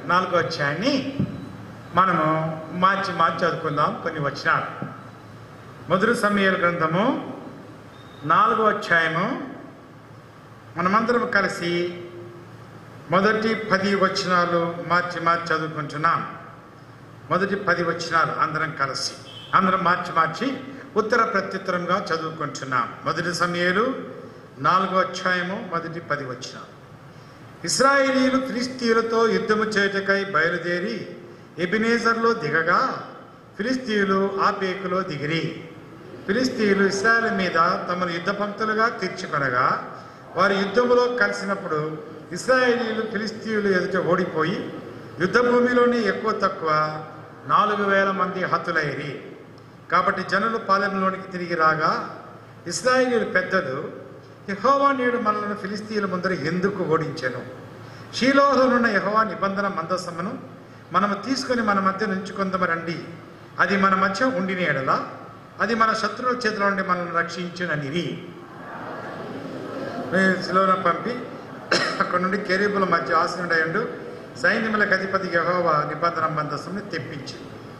నాలుగో అధ్యాయాన్ని మనము మార్చి మార్చి చదువుకుందాం కొన్ని వచనాలు మొదటి సమయాల గ్రంథము నాలుగో అధ్యాయము మనమందరం కలిసి మొదటి పది వచనాలు మార్చి మార్చి చదువుకుంటున్నాం మొదటి పది వచనాలు అందరం కలిసి అందరం మార్చి మార్చి ఉత్తర ప్రత్యుత్తరంగా చదువుకుంటున్నాం మొదటి సమయాలు నాలుగో అధ్యాయము మొదటి పది వచనాలు ఇస్రాయేలీలు ఫిలిస్తీయులతో యుద్ధము చేయుటకై బయలుదేరి ఎబినేజర్లో దిగగా ఫిలిస్తీయులు ఆపేకులో దిగిరి ఫిలిస్తీయులు ఇస్రాయేల్ మీద తమను యుద్ధ పంక్తులుగా తీర్చుకొనగా వారి యుద్ధములో కలిసినప్పుడు ఇస్రాయేలీలు ఫిలిస్తీయులు ఎదుట ఓడిపోయి యుద్ధ భూమిలోని ఎక్కువ తక్కువ నాలుగు వేల మంది హతులైరి కాబట్టి జనులు పాలెంలోనికి తిరిగి రాగా ఇస్రాయేలీలు పెద్దలు యెహోవా నేడు మనలను ఫిలిస్తీయుల ముందర ఎందుకు ఓడించెను షీలోహనున్న యెహోవా నిబంధన మందసమును మనము తీసుకొని మన మధ్య నుంచుకుందాము రండి అది మన మధ్య ఉండిన ఎడల అది మన శత్రువుల చేతిలో నుండి మనల్ని రక్షించుననిరి శిలోన పంపి అక్కడ నుండి కెరీబుల మధ్య ఆసనుడయుండు సైన్యములకు అధిపతి యెహోవా నిబంధన మందస్సుని తెప్పించి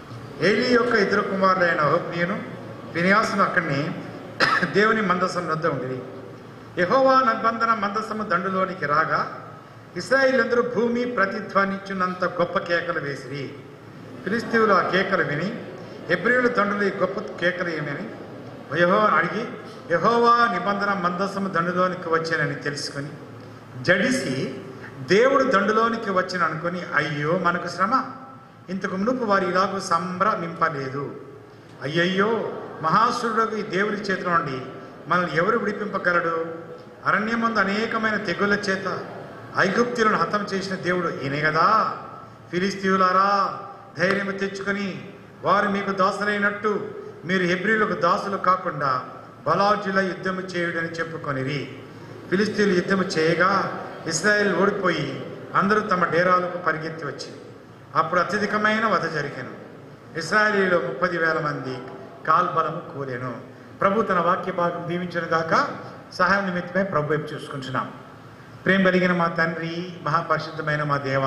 ఏలీ యొక్క ఇద్దరు కుమారులైన హోప్నియను విన్యాసును అక్కడిని దేవుని మందసం వద్ద ఉండిరి యెహోవా నిబంధన మందసము దండులోనికి రాగా ఇస్రాయిలందరూ భూమి ప్రతిధ్వనించినంత గొప్ప కేకలు వేసిరి ఫిలిస్తీవులు ఆ కేకలు విని హెబ్రియుల దండులు ఈ గొప్ప కేకలు ఏమని యహోవా అడిగి యహోవా నిబంధన మందసము దండులోనికి వచ్చానని తెలుసుకొని జడిసి దేవుడు దండులోనికి వచ్చిన అనుకొని అయ్యో మనకు శ్రమ ఇంతకు మునుపు వారు ఇలాగూ సంభ్రమింపలేదు అయ్యయ్యో మహాసురుడు ఈ దేవుని చేతిలో నుండి మనల్ని ఎవరు విడిపింపగలడు అరణ్యమందు అనేకమైన తెగుళ్ళ చేత ఐగుప్తులను హతం చేసిన దేవుడు ఈయనే కదా ఫిలిస్తీయులారా ధైర్యం తెచ్చుకొని వారు మీకు దాసులైనట్టు మీరు హెబ్రిలకు దాసులు కాకుండా బలాజుల యుద్ధము చేయుడని చెప్పుకొనిరి ఫిలిస్తీన్లు యుద్ధము చేయగా ఇస్రాయేల్ ఓడిపోయి అందరూ తమ డేరాలకు పరిగెత్తి వచ్చి అప్పుడు అత్యధికమైన వధ జరిగాను ఇస్రాయేలీలో ముప్పది వేల మంది కాల్బలము కూలేను ప్రభు తన వాక్య భాగం దీవించిన దాకా సహాయం నిమిత్తమై ప్రభు వైపు చూసుకుంటున్నాం ప్రేమ కలిగిన మా తండ్రి మహాపరిశుద్ధమైన మా దేవ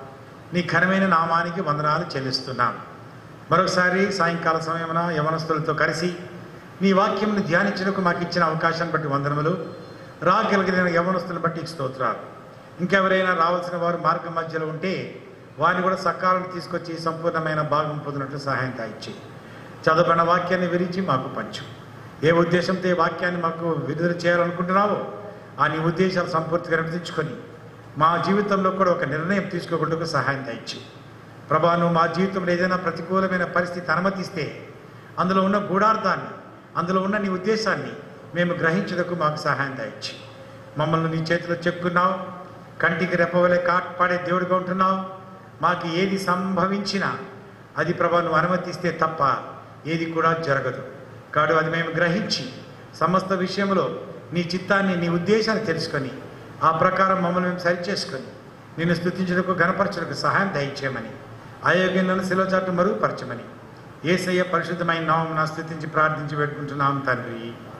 నీ ఘనమైన నామానికి వందనాలు చెల్లిస్తున్నాం మరొకసారి సాయంకాల సమయమున యవనస్తులతో కలిసి నీ వాక్యంను ధ్యానించడానికి మాకు ఇచ్చిన అవకాశాన్ని బట్టి వందనములు రాగలిగిన యవనస్తులను బట్టి స్తోత్రాలు ఇంకెవరైనా రావాల్సిన వారు మార్గం మధ్యలో ఉంటే వారిని కూడా సకాలం తీసుకొచ్చి సంపూర్ణమైన భాగం పొందినట్లు సహాయం ఇచ్చి చదవబడిన వాక్యాన్ని విరించి మాకు పంచు ఏ ఉద్దేశంతో ఈ వాక్యాన్ని మాకు విడుదల చేయాలనుకుంటున్నావో ఆ నీ ఉద్దేశాలు సంపూర్తిగా నిర్వహించుకొని మా జీవితంలో కూడా ఒక నిర్ణయం తీసుకోకుండా సహాయం ఇచ్చి ప్రభా నువ్వు మా జీవితంలో ఏదైనా ప్రతికూలమైన పరిస్థితి అనుమతిస్తే అందులో ఉన్న గూఢార్థాన్ని అందులో ఉన్న నీ ఉద్దేశాన్ని మేము గ్రహించుటకు మాకు సహాయం దయచి మమ్మల్ని నీ చేతిలో చెప్పుకున్నావు కంటికి రెప్పవలే కాపాడే దేవుడిగా ఉంటున్నావు మాకు ఏది సంభవించినా అది ప్రభా నువ్వు అనుమతిస్తే తప్ప ఏది కూడా జరగదు కాడు అది మేము గ్రహించి సమస్త విషయంలో నీ చిత్తాన్ని నీ ఉద్దేశాన్ని తెలుసుకొని ఆ ప్రకారం మమ్మల్ని మేము సరిచేసుకొని నిన్ను స్థుతించడానికి గణపరచడానికి సహాయం దయచేయమని అయోగ్యులను శిలోచాటు మరుగుపరచమని ఏసయ్య పరిశుద్ధమైన నామం నా స్థుతించి ప్రార్థించి పెట్టుకుంటున్నాం తండ్రి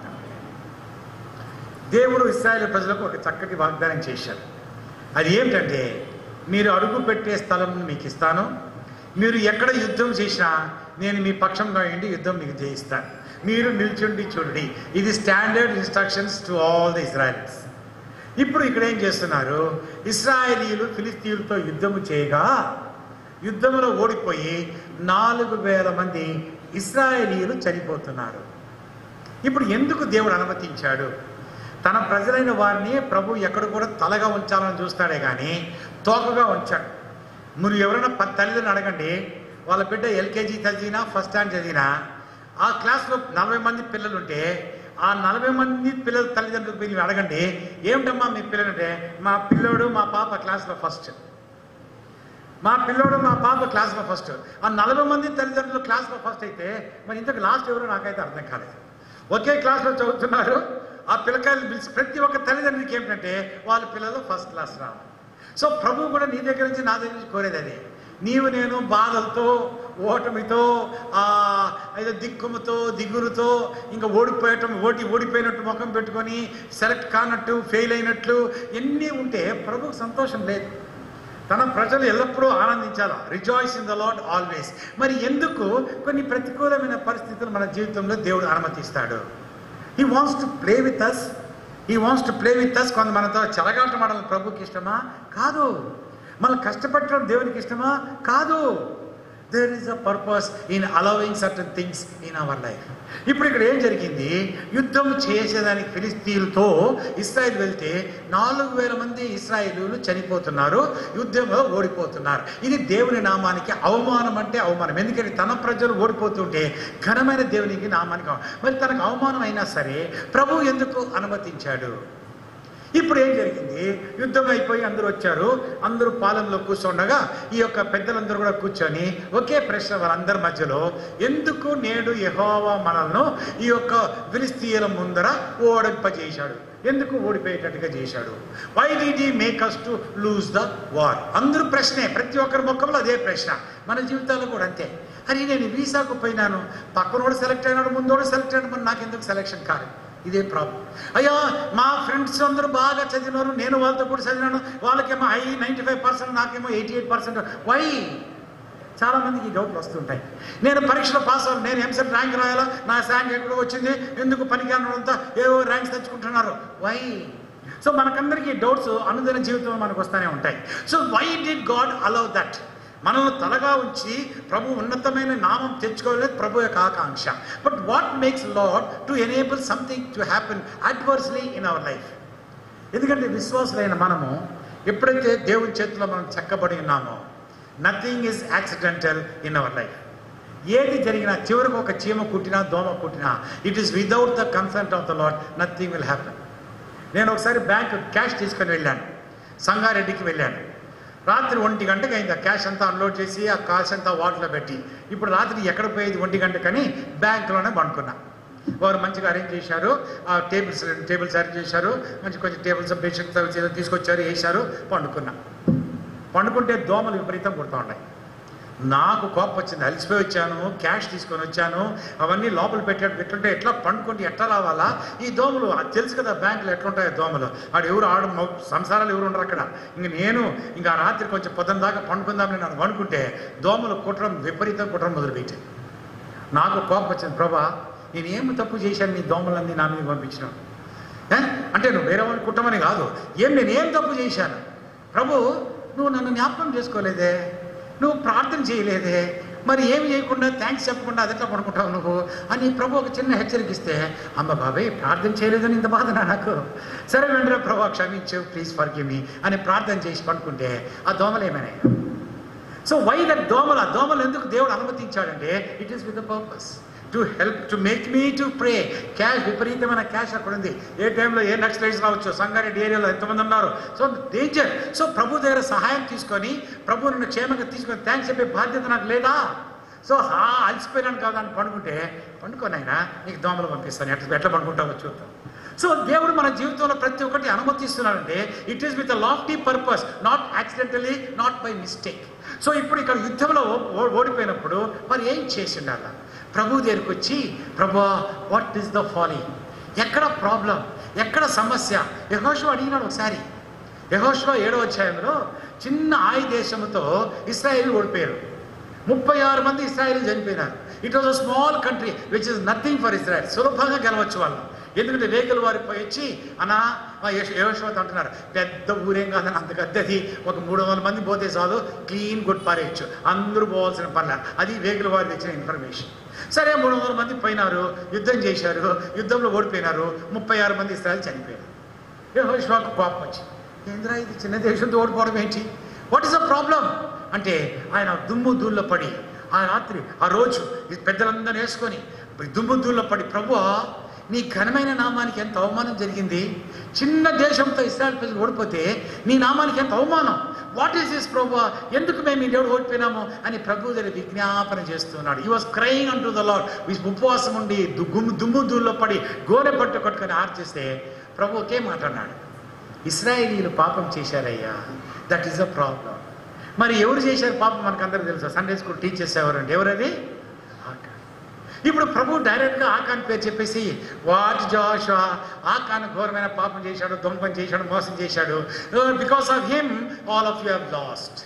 దేవుడు ఇస్రాయేల్ ప్రజలకు ఒక చక్కటి వాగ్దానం చేశాడు అది ఏమిటంటే మీరు అడుగు పెట్టే స్థలం మీకు ఇస్తాను మీరు ఎక్కడ యుద్ధం చేసినా నేను మీ పక్షంగా ఉండి యుద్ధం మీకు చేయిస్తాను మీరు నిల్చుండి చూడండి ఇది standard instructions to all the Israelis ఇప్పుడు ఇక్కడ ఏం చేస్తున్నారు ఇస్రాయేలీలు ఫిలిస్తీన్లతో యుద్ధము చేయగా యుద్ధంలో ఓడిపోయి నాలుగు వేల మంది ఇస్రాయేలీలు చనిపోతున్నారు ఇప్పుడు ఎందుకు దేవుడు అనుమతించాడు తన ప్రజలైన వారిని ప్రభు ఎక్కడ కూడా తలగా ఉంచాలని చూస్తాడే కానీ తోకగా ఉంచాడు మీరు ఎవరైనా ప తల్లిదండ్రులు అడగండి వాళ్ళ బిడ్డ ఎల్కేజీ చదివినా ఫస్ట్ స్టాండ్ చదివినా ఆ క్లాస్లో నలభై మంది పిల్లలు ఉంటే ఆ నలభై మంది పిల్లల తల్లిదండ్రులకు మీరు అడగండి ఏమిటమ్మా మీ పిల్లలు అంటే మా పిల్లోడు మా పాప క్లాస్లో ఫస్ట్ మా పిల్లోడు మా పాప క్లాస్లో ఫస్ట్ ఆ నలభై మంది తల్లిదండ్రులు క్లాస్లో ఫస్ట్ అయితే మరి ఇంతకు లాస్ట్ ఎవరో నాకైతే అర్థం కాలేదు ఒకే క్లాస్లో చదువుతున్నారు ఆ పిల్లకాయలు పిలిచి ప్రతి ఒక్క తల్లిదండ్రులకి ఏమిటంటే వాళ్ళ పిల్లలు ఫస్ట్ క్లాస్ రావాలి సో ప్రభు కూడా నీ దగ్గర నుంచి నా దగ్గర నుంచి కోరేది అదే నీవు నేను బాధలతో ఓటమితో ఆ ఏదో దిక్కుముతో దిగురుతో ఇంకా ఓడిపోయటం ఓటి ఓడిపోయినట్టు ముఖం పెట్టుకొని సెలెక్ట్ కానట్టు ఫెయిల్ అయినట్లు ఎన్ని ఉంటే ప్రభుకు సంతోషం లేదు తన ప్రజలు ఎల్లప్పుడూ ఆనందించాలా rejoice in the Lord always మరి ఎందుకు కొన్ని ప్రతికూలమైన పరిస్థితులు మన జీవితంలో దేవుడు అనుమతిస్తాడు he wants to play with us he wants to play with us కొంత మనతో చెలగాటం ఆడాలి ప్రభుకి ఇష్టమా కాదు మనం కష్టపెట్టడం దేవునికి ఇష్టమా కాదు there is a purpose in allowing certain things in our life ఇప్పుడు ఇక్కడ ఏం జరిగింది యుద్ధం చేసేదానికి ఫిలిస్తీన్లతో ఇస్రాయిల్ వెళ్తే నాలుగు వేల మంది ఇస్రాయిలీలు చనిపోతున్నారు యుద్ధంలో ఓడిపోతున్నారు ఇది దేవుని నామానికి అవమానం అంటే అవమానం ఎందుకంటే తన ప్రజలు ఓడిపోతుంటే ఘనమైన దేవునికి నామానికి అవమానం. మరి తనకు అవమానం అయినా సరే ప్రభు ఎందుకు అనుమతించాడు ఇప్పుడు ఏం జరిగింది యుద్ధం అయిపోయి అందరూ వచ్చారు అందరూ పాలెంలో కూర్చుండగా ఈ యొక్క పెద్దలందరూ కూడా కూర్చొని ఒకే ప్రశ్న వాళ్ళందరి మధ్యలో ఎందుకు నేడు యెహోవా మనల్ని ఈ యొక్క ఫిలిస్తీయుల ముందర ఓడింపజేశాడు ఎందుకు ఓడిపోయేటట్టుగా చేశాడు why did he make us to lose the war అందరూ ప్రశ్నే ప్రతి ఒక్కరి ముఖంలో అదే ప్రశ్న మన జీవితాల్లో కూడా అంతే అరే నేను వీసాకు పోయినాను పక్కనోడు సెలెక్ట్ అయినాడు ముందోడు సెలెక్ట్ అయినాడు మరి నాకు ఎందుకు సెలెక్షన్ కాదు ఇదే ప్రాబ్లం అయ్యా మా ఫ్రెండ్స్ అందరూ బాగా చదివినారు నేను వాళ్ళతో కూడా చదివినాను వాళ్ళకేమో హై నైంటీ ఫైవ్ పర్సెంట్ నాకేమో ఎయిటీ ఎయిట్ పర్సెంట్ వై చాలా మందికి ఈ డౌట్లు వస్తుంటాయి నేను పరీక్షలో పాస్ అవ్వాలి నేను ఎంసెట్ ర్యాంక్ రాయాలా నా ర్యాంక్ ఎక్కడో వచ్చింది ఎందుకు పనికిరానంతా ఏవో ర్యాంక్స్ తెచ్చుకుంటున్నారు వై సో మనకందరికీ డౌట్స్ అనుదిన జీవితంలో మనకు వస్తూనే ఉంటాయి so why did God allow that మనల్ని తలగా ఉంచి ప్రభు ఉన్నతమైన నామం తెచ్చుకోలేదు ప్రభు యొక్క ఆకాంక్ష but what makes Lord to enable something to happen adversely in our life ఎందుకంటే విశ్వాసులైన మనము ఎప్పుడైతే దేవుని చేతిలో మనం చెక్కబడి ఉన్నామో nothing is accidental in our life ఏది జరిగినా చివరికి ఒక చీమ కుట్టినా దోమ కుట్టినా it is without the consent of the Lord nothing will happen నేను ఒకసారి బ్యాంక్ క్యాష్ తీసుకొని వెళ్ళాను సంగారెడ్డికి వెళ్ళాను రాత్రి ఒంటి గంటకి అయింది ఆ క్యాష్ అంతా అన్లోడ్ చేసి ఆ కాష్ అంతా వాటర్లో పెట్టి ఇప్పుడు రాత్రి ఎక్కడ పోయేది ఒంటి గంటకని బ్యాంక్లోనే పండుకున్నా వారు మంచిగా అరేంజ్ చేశారు ఆ టేబుల్స్ టేబుల్స్ అరేంజ్ చేశారు మంచి కొంచెం టేబుల్స్ బెడ్షీట్స్ అవి ఏదో తీసుకొచ్చారు వేశారు పండుకున్నా పండుకుంటే దోమలు విపరీతం కుడుతూ ఉన్నాయి నాకు కోపం వచ్చింది అలసిపోయి వచ్చాను క్యాష్ తీసుకొని వచ్చాను అవన్నీ లోపల పెట్టాడు పెట్టుంటే ఎట్లా పండుకుంటే ఎట్లా రావాలా ఈ దోమలు అది తెలుసు కదా బ్యాంకులో ఎట్లుంటాయో దోమలు ఆడు ఎవరు ఆడు మౌ- సంసారాలు ఎవరు ఉండరు అక్కడ ఇంక నేను ఇంకా ఆ రాత్రి కొంచెం పొద్దున దాకా పండుకుందామని నన్ను పండుకుంటే దోమలు కుట్టడం విపరీతం కుట్టడం మొదలుపెట్టాను నాకు కోపం వచ్చింది ప్రభా నేను ఏమి తప్పు చేశాను నీ దోమలన్నీ నా మీద పంపించినావు ఏ? అంటే నువ్వు వేరే వాళ్ళని కుట్టమని కాదు ఏం నేను ఏం తప్పు చేశాను ప్రభు నువ్వు నన్ను జ్ఞాపకం చేసుకోలేదే నువ్వు ప్రార్థన చేయలేదే మరి ఏమి చేయకుండా థ్యాంక్స్ చెప్పకుండా అదెట్లా పడుకుంటావు నువ్వు అని ప్రభు ఒక చిన్న హెచ్చరికిస్తే అమ్మ బాబాయ్ ప్రార్థన చేయలేదని ఇంత బాధ నాకు సరే వెంటనే ప్రభు క్షమించు ప్లీజ్ ఫర్ మీ అని ప్రార్థన చేసి పడుకుంటే ఆ దోమలు ఏమైనాయి సో వై దట్ దోమలు ఆ దోమలు ఎందుకు దేవుడు అనుమతించాడంటే it is with the purpose to help to make me to pray cash విపరీతమైన క్యాష్ అక్కడ ఉంది ఏ టైంలో ఏ నక్సలైట్స్ రావచ్చు సంగారెడ్డి ఏరియాలో ఎంతమంది ఉన్నారు సో డేంజర్ సో ప్రభు దగ్గర సహాయం తీసుకొని ప్రభు నన్ను క్షేమంగా తీసుకొని థ్యాంక్స్ చెప్పే బాధ్యత నాకు లేదా సో హా అలసిపోయినాను కదా అని పండుకుంటే పండుకోనైనా నీకు దోమలు పంపిస్తాను ఎట్లా ఎట్లా పండుకుంటావో చూద్దాం సో దేవుడు మన జీవితంలో ప్రతి ఒక్కటి అనుమతిస్తున్నాడంటే it is with a lofty purpose not accidentally not by mistake so ఇప్పుడు ఇక్కడ యుద్ధంలో ఓ- ఓడిపోయినప్పుడు మరి ఏం చేసి ఉండాల ప్రభు దగ్గరికి వచ్చి ప్రభు వాట్ ఈస్ ద ఫాలీ ఎక్కడ ప్రాబ్లం ఎక్కడ సమస్య యహోషువ అడిగినాడు ఒకసారి యహోషువ ఏడో అధ్యాయంలో చిన్న ఆయి దేశంతో ఇస్రాయేల్ ఓడిపోయారు ముప్పై ఆరు మంది ఇస్రాయేల్ చనిపోయినారు it was a small country which is nothing for Israel సులభంగా గెలవచ్చు వాళ్ళు ఎందుకంటే వేగలు వారి పోయి వచ్చి అనా యోశవత్ అంటున్నారు పెద్ద ఊరేం కాదని అంత పెద్దది ఒక మూడు వందల మంది పోతే చాలు క్లీన్ గుడ్ పారేయచ్చు అందరూ పోవాల్సిన పనుల అది వేగుల వారు తెచ్చిన ఇన్ఫర్మేషన్ సరే మూడు వందల మంది పోయినారు యుద్ధం చేశారు యుద్ధంలో ఓడిపోయినారు ముప్పై ఆరు మంది ఇస్రాయల్ చనిపోయారు యెహోషువకు కోపం వచ్చింది ఏంద్రా ఇది చిన్న దేశంతో ఓడిపోవడం ఏంటి వాట్ ఇస్ ద ప్రాబ్లం అంటే ఆయన దుమ్ము దూల్లో పడి ఆ రాత్రి ఆ రోజు ఈ పెద్దలందరూ వేసుకొని దుమ్ము దూల్లో పడి ప్రభు నీ ఘనమైన నామానికి ఎంత అవమానం జరిగింది చిన్న దేశంతో ఇస్రాయల్ ప్రజలు ఓడిపోతే నీ నామానికి ఎంత అవమానం వాట్ ఈస్ దిస్ ప్రభు ఎందుకు మేము ఈ దేవుడు ఓడిపోయినాము అని ప్రభు దగ్గర విజ్ఞాపన చేస్తున్నాడు ఈ వాస్ క్రైయింగ్ అంటూ ద లాడ్ ఉపవాసం ఉండి దు- గుమ్ము దుమ్ము దూల్లో పడి గోనె పట్టు కొట్టుకొని ఆర్చేస్తే ప్రభు ఒకే మాట అన్నాడు ఇస్రాయేలీలు పాపం చేశారయ్యా దట్ ఈస్ అ ప్రాబ్లం మరి ఎవరు చేశారు పాపం మనకు అందరికీ తెలుసా సండే స్కూల్ టీచర్స్ ఎవరండి ఎవరది ఇప్పుడు ప్రభు డైరెక్ట్గా ఆకాన్ పేరు చెప్పేసి వాట్ జాషువా ఆకాన్ ఘోరమైన పాపం చేశాడు దొంగపం చేశాడు మోసం చేశాడు because of him all of you have lost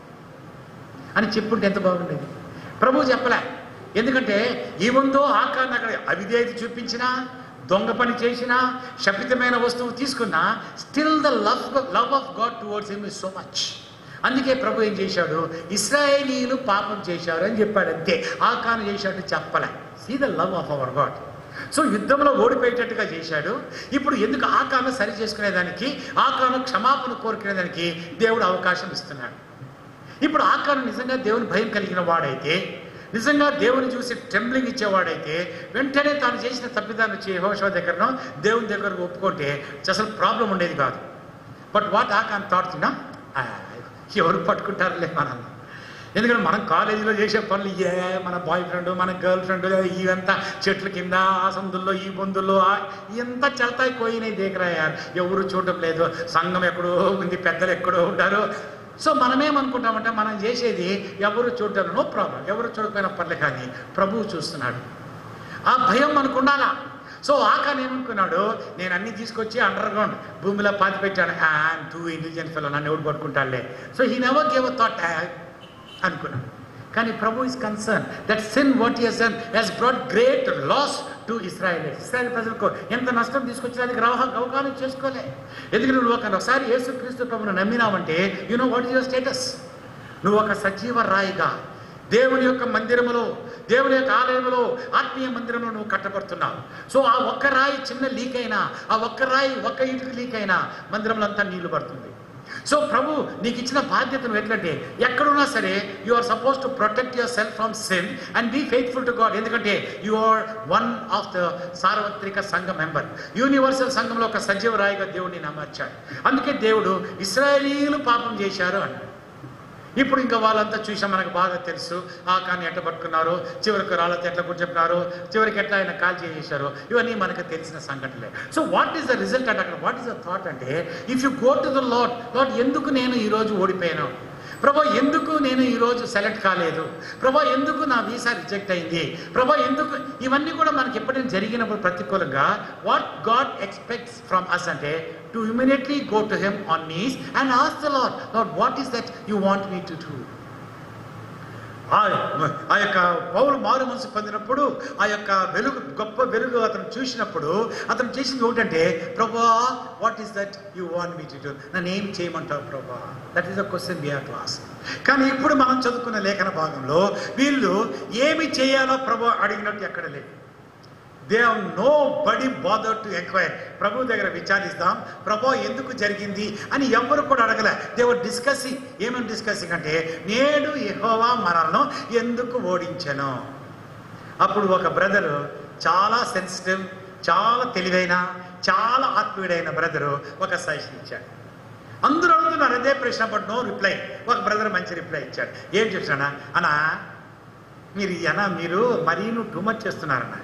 అని చెప్పుంటే ఎంత బాగుండేది ప్రభు చెప్పలే ఎందుకంటే ఈ ముందు ఆకాన్ అక్కడ అవిధేయత చూపించినా దొంగ పని చేసినా శపితమైన వస్తువు తీసుకున్నా still the love love of God towards him is so much అందుకే ప్రభు ఏం చేశాడు ఇస్రాయేలీలు పాపం చేశారు అని చెప్పాడు అంతే ఆకాను చేశాడు చెప్పలే see the love of our God so యుద్ధంలో ఓడిపోయేటట్టుగా చేశాడు ఇప్పుడు ఎందుకు ఆకాను సరి చేసుకునేదానికి ఆకాను క్షమాపణ కోరుకునేదానికి దేవుడు అవకాశం ఇస్తున్నాడు ఇప్పుడు ఆకాను నిజంగా దేవుని భయం కలిగిన వాడైతే నిజంగా దేవుని చూసి ట్రెంబ్లింగ్ ఇచ్చేవాడైతే వెంటనే తాను చేసిన తప్పిదాన్ని వచ్చి యెహోషువ దగ్గరనో దేవుని దగ్గరకు ఒప్పుకుంటే అసలు ప్రాబ్లం ఉండేది కాదు బట్ వాట్ ఆకాన్ థాట్ తిన్నా ఎవరు పట్టుకుంటారులే మనల్ని ఎందుకంటే మనం కాలేజీలో చేసే పనులు ఏ మన బాయ్ ఫ్రెండ్ మన గర్ల్ ఫ్రెండ్ ఇవంతా చెట్ల కింద ఆ సందుల్లో ఈ బొందుల్లో ఆ- ఎంత చల్తాయి పోయినాయి దేకరాయారు ఎవరు చూడటం లేదు సంఘం ఎక్కడో ఉంది పెద్దలు ఎక్కడో ఉంటారు సో మనమేమనుకుంటామంటే మనం చేసేది ఎవరు చూడటం నో ప్రాబ్లం ఎవరు చూడకపోయినా పర్లే కానీ ప్రభువు చూస్తున్నాడు ఆ భయం మనకు ఉండాలా సో ఆకాన్ ఏమనుకున్నాడు నేను అన్ని తీసుకొచ్చి అండర్ గ్రౌండ్ భూమిలో పాతి పెట్టాను ఐఎమ్ టూ ఇంటెలిజెంట్ ఫెలో నన్ను ఎవడు పట్టుకుంటాడులే so he never gave a thought అనుకున్నాను కానీ ప్రభు is concern that sin what yes son he's brought great loss to Israel Israel ప్రజలకు ఎంత నష్టం తీసుకొచ్చినందుకు రవహ అవగాహన చేసుకోలే ఎందుకంటే నువ్వు ఒక- ఒకసారి యేసు క్రీస్తు ప్రభును నమ్మినావంటే you know what is your status నువ్వు ఒక సజీవ రాయిగా దేవుని యొక్క మందిరములో దేవుని యొక్క ఆలయంలో ఆత్మీయ మందిరంలో నువ్వు కట్టబడుతున్నావు సో ఆ ఒక్క రాయి చిన్న లీక్ అయినా ఆ ఒక్క రాయి ఒక్క ఇటుకు లీక్ అయినా మందిరంలో అంతా నీళ్లు పడుతుంది సో ప్రభు నీకు ఇచ్చిన బాధ్యతను ఎట్లంటే ఎక్కడున్నా సరే you are suppose to protect yourself from sin and be faithful to God ఎందుకంటే you are one of the సార్వత్రిక సంఘ మెంబర్ యూనివర్సల్ సంఘంలో ఒక సజీవ రాయిగా దేవుడిని నమ్మర్చాడు అందుకే దేవుడు ఇస్రాయేలీలు పాపం చేశారు అన్నాడు ఇప్పుడు ఇంకా వాళ్ళంతా చూసాం మనకు బాగా తెలుసు ఆ కానీ ఎట్లా పట్టుకున్నారు చివరికి రాళ్ళతో ఎట్లా కూర్చొప్పినారు చివరికి ఎట్లా ఆయన కాల్ చేసేశారు ఇవన్నీ మనకు తెలిసిన సంఘటనలే so what is the result అంటే అక్కడ వాట్ ఈస్ ద థాట్ అంటే if you go to the Lord Lord ఎందుకు నేను ఈరోజు ఓడిపోయాను ప్రభా ఎందుకు నేను ఈరోజు సెలెక్ట్ కాలేదు ప్రభా ఎందుకు నా వీసా రిజెక్ట్ అయింది ప్రభా ఎందుకు ఇవన్నీ కూడా మనకి ఎప్పుడైనా జరిగినప్పుడు ప్రతికూలంగా what God expects from us అంటే to immediately go to him on knees and ask the Lord Lord what is that you want me to do ఆ ఆ యొక్క పౌలు మారు మనసు పొందినప్పుడు ఆ యొక్క వెలుగు గొప్ప వెలుగు అతను చూసినప్పుడు అతను చేసింది ఏంటంటే ప్రభా what is that you want me to do నన్ను ఏం చేయమంటావు ప్రభా that is the question we to ask కానీ ఇప్పుడు మనం చదువుకున్న లేఖన భాగంలో వీళ్ళు ఏమి చేయాలో ప్రభు అడిగినట్టు ఎక్కడ లేదు they have nobody bother to enquire ప్రభు దగ్గర విచారిస్తాం ప్రభు ఎందుకు జరిగింది అని ఎవరు కూడా అడగలే దేవర్ డిస్కసింగ్ ఏమని డిస్కసింగ్ అంటే నేడు యెహోవా మనల్ని ఎందుకు ఓడించను అప్పుడు ఒక బ్రదరు చాలా సెన్సిటివ్ చాలా తెలివైన చాలా ఆత్మీయుడైన బ్రదరు ఒక సజెషన్ ఇచ్చాడు అందరూ అడుగుతున్నారు అదే ప్రశ్న బట్ నో రిప్లై ఒక బ్రదర్ మంచి రిప్లై ఇచ్చాడు ఏం చెప్తాడా అన్నా మీరు అన్నా మీరు మరీ నువ్వు టూ మచ్ చేస్తున్నారన్నా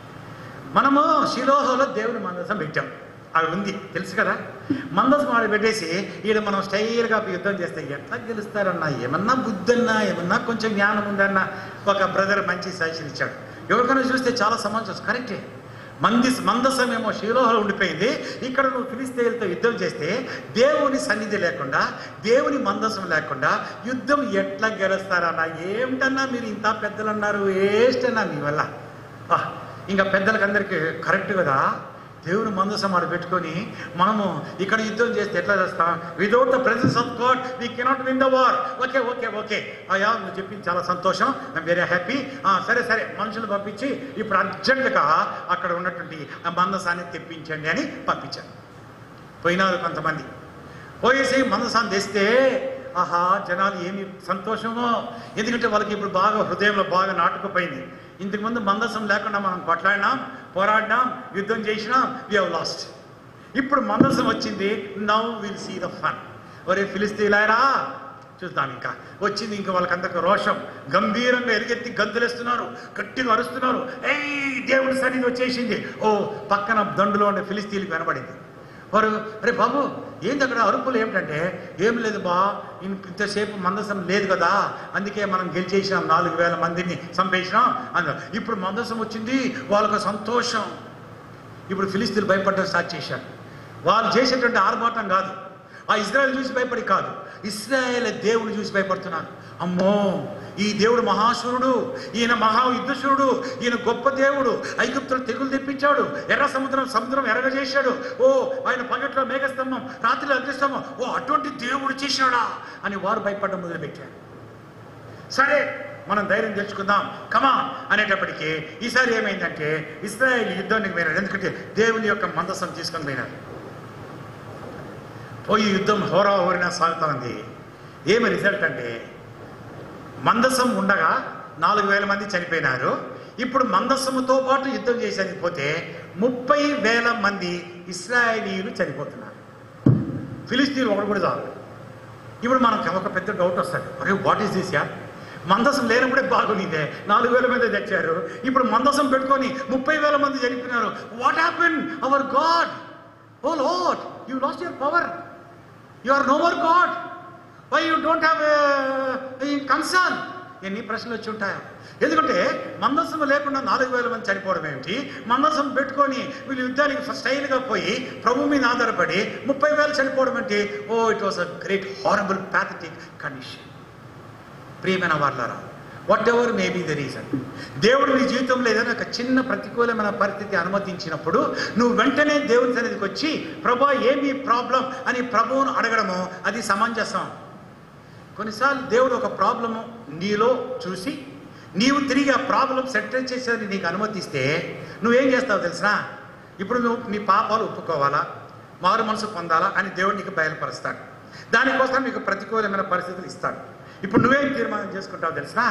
మనము శిలోహలో దేవుని మందసం పెట్టాం అవి ఉంది తెలుసు కదా మందసం ఆడ పెట్టేసి ఈడ మనం స్టైల్గా యుద్ధం చేస్తే ఎట్లా గెలుస్తారన్నా ఏమన్నా బుద్ధన్నా ఏమన్నా కొంచెం జ్ఞానం ఉందన్న ఒక బ్రదర్ మంచి సజెషన్ ఇచ్చాడు ఎవరికైనా చూస్తే చాలా సమాచారం కరెక్టే మంది మందసం ఏమో శిలోహలో ఉండిపోయింది ఇక్కడ నువ్వు ఫిలిస్తీన్లతో యుద్ధం చేస్తే దేవుని సన్నిధి లేకుండా దేవుని మందసం లేకుండా యుద్ధం ఎట్లా గెలుస్తారన్నా ఏమిటన్నా మీరు ఇంత పెద్దలు అన్నారు వేస్టన్నా మీ వల్ల ఆ, ఇంకా పెద్దలకు అందరికీ కరెక్ట్ కదా దేవుని మందసం ఆడ పెట్టుకొని మనము ఇక్కడ యుద్ధం చేస్తే ఎట్లా చేస్తాం without the presence of God we cannot win the war okay okay okay అయ్యా నువ్వు చెప్పింది చాలా సంతోషం ఐమ్ వెరీ హ్యాపీ సరే సరే మనుషులు పంపించి ఇప్పుడు అర్జెంటుగా అక్కడ ఉన్నటువంటి ఆ మందసాన్ని తెప్పించండి అని పంపించాను పోయినారు కొంతమంది పోయేసి మందసాన్ని తెస్తే ఆహా జనాలు ఏమి సంతోషమో ఎందుకంటే వాళ్ళకి ఇప్పుడు బాగా హృదయంలో బాగా నాటుకుపోయింది ఇంతకుముందు మందసం లేకుండా మనం కొట్లాడినాం పోరాడినాం యుద్ధం చేసినాం వి హవ్ లాస్ట్ ఇప్పుడు మందసం వచ్చింది now will see the fun ఒరే ఫిలిస్తీన్లారా చూద్దాం ఇంకా వచ్చింది ఇంకా వాళ్ళకందరికి రోషం గంభీరంగా ఎలుగెత్తి గంతులేస్తున్నారు గట్టిగా అరుస్తున్నారు ఏయ్ దేవుడి సన్నిధి వచ్చేసింది ఓ పక్కన దండులో ఉండే ఫిలిస్తీన్కి వినబడింది వారు అరే బాబు ఏంటి అక్కడ అరుపులు ఏమిటంటే ఏం లేదు బా ఇన్- ఇంతసేపు మందసం లేదు కదా అందుకే మనం గెలిచేసినాం నాలుగు వేల మందిని చంపేసినాం అన్నారు ఇప్పుడు మందసం వచ్చింది వాళ్ళకు సంతోషం ఇప్పుడు ఫిలిస్తీన్లు భయపడడం స్టార్ట్ చేశారు వాళ్ళు చేసేటువంటి ఆర్భాటం కాదు ఆ ఇజ్రాయెల్ చూసి భయపడి కాదు ఇస్రాయేల్ దేవుడు చూసి భయపడుతున్నారు అమ్మో ఈ దేవుడు మహాశూరుడు ఈయన మహా యుద్ధశూరుడు ఈయన గొప్ప దేవుడు ఐగుప్తులు తెగులు తెప్పించాడు ఎర్ర సముద్రం సముద్రం ఎర్రగా చేశాడు ఓ ఆయన పగట్లో మేఘస్తంభం రాత్రిలో అగ్నిస్తంభం ఓ అటువంటి దేవుడు చేశాడా అని వారు భయపడడం మొదలుపెట్టారు సరే మనం ధైర్యం తెచ్చుకుందాం కమా అనేటప్పటికీ ఈసారి ఏమైందంటే ఇస్రాయేల్ యుద్ధానికి పోయినారు ఎందుకంటే దేవుని యొక్క మందసం తీసుకొని పోయినారు పోయి యుద్ధం హోరా హోరినా సాగుతా ఉంది ఏమి రిజల్ట్ అంటే మందసం ఉండగా నాలుగు వేల మంది చనిపోయినారు ఇప్పుడు మందసముతో పాటు యుద్ధం చేసేది పోతే ముప్పై వేల మంది ఇస్రాయేలీలు చనిపోతున్నారు ఫిలిస్తీన్ ఒకటి కూడా చాలు ఇప్పుడు మనకు ఒక పెద్ద డౌట్ వస్తుంది అరే వాట్ ఈస్ దిస్ యా మందసం లేనప్పుడే బాగుంది నాలుగు వేల మంది తెచ్చారు ఇప్పుడు మందసం పెట్టుకొని ముప్పై వేల మంది చనిపోయినారు what happen our God oh Lord you lost your power you are no more God why you don't have concern ఎన్ని ప్రశ్నలు వచ్చి ఉంటాయా ఎందుకంటే మందసం లేకుండా నాలుగు వేల మంది చనిపోవడం ఏమిటి మందసం పెట్టుకొని వీళ్ళు యుద్ధానికి స్టైల్గా పోయి ప్రభు మీద ఆధారపడి ముప్పై వేలు చనిపోవడం ఏంటి oh it was a great horrible pathetic condition ప్రియమైన వాళ్ళారా whatever may be the reason దేవుడు నీ జీవితంలో ఏదైనా ఒక చిన్న ప్రతికూలమైన పరిస్థితి అనుమతించినప్పుడు నువ్వు వెంటనే దేవుని సన్నిధికి వచ్చి ప్రభా ఏమి ప్రాబ్లం అని ప్రభువును అడగడము అది సమంజసం కొన్నిసార్లు దేవుడు ఒక ప్రాబ్లము నీలో చూసి నీవు తిరిగి ఆ ప్రాబ్లం సెటిల్ చేసేది నీకు అనుమతిస్తే నువ్వేం చేస్తావు తెలిసినా ఇప్పుడు నువ్వు నీ పాపాలు ఒప్పుకోవాలా మారు మనసు పొందాలా అని దేవుడు నీకు బయలుపరుస్తాడు దానికోసం నీకు ప్రతికూలమైన పరిస్థితులు ఇస్తాడు ఇప్పుడు నువ్వేం తీర్మానం చేసుకుంటావు తెలిసినా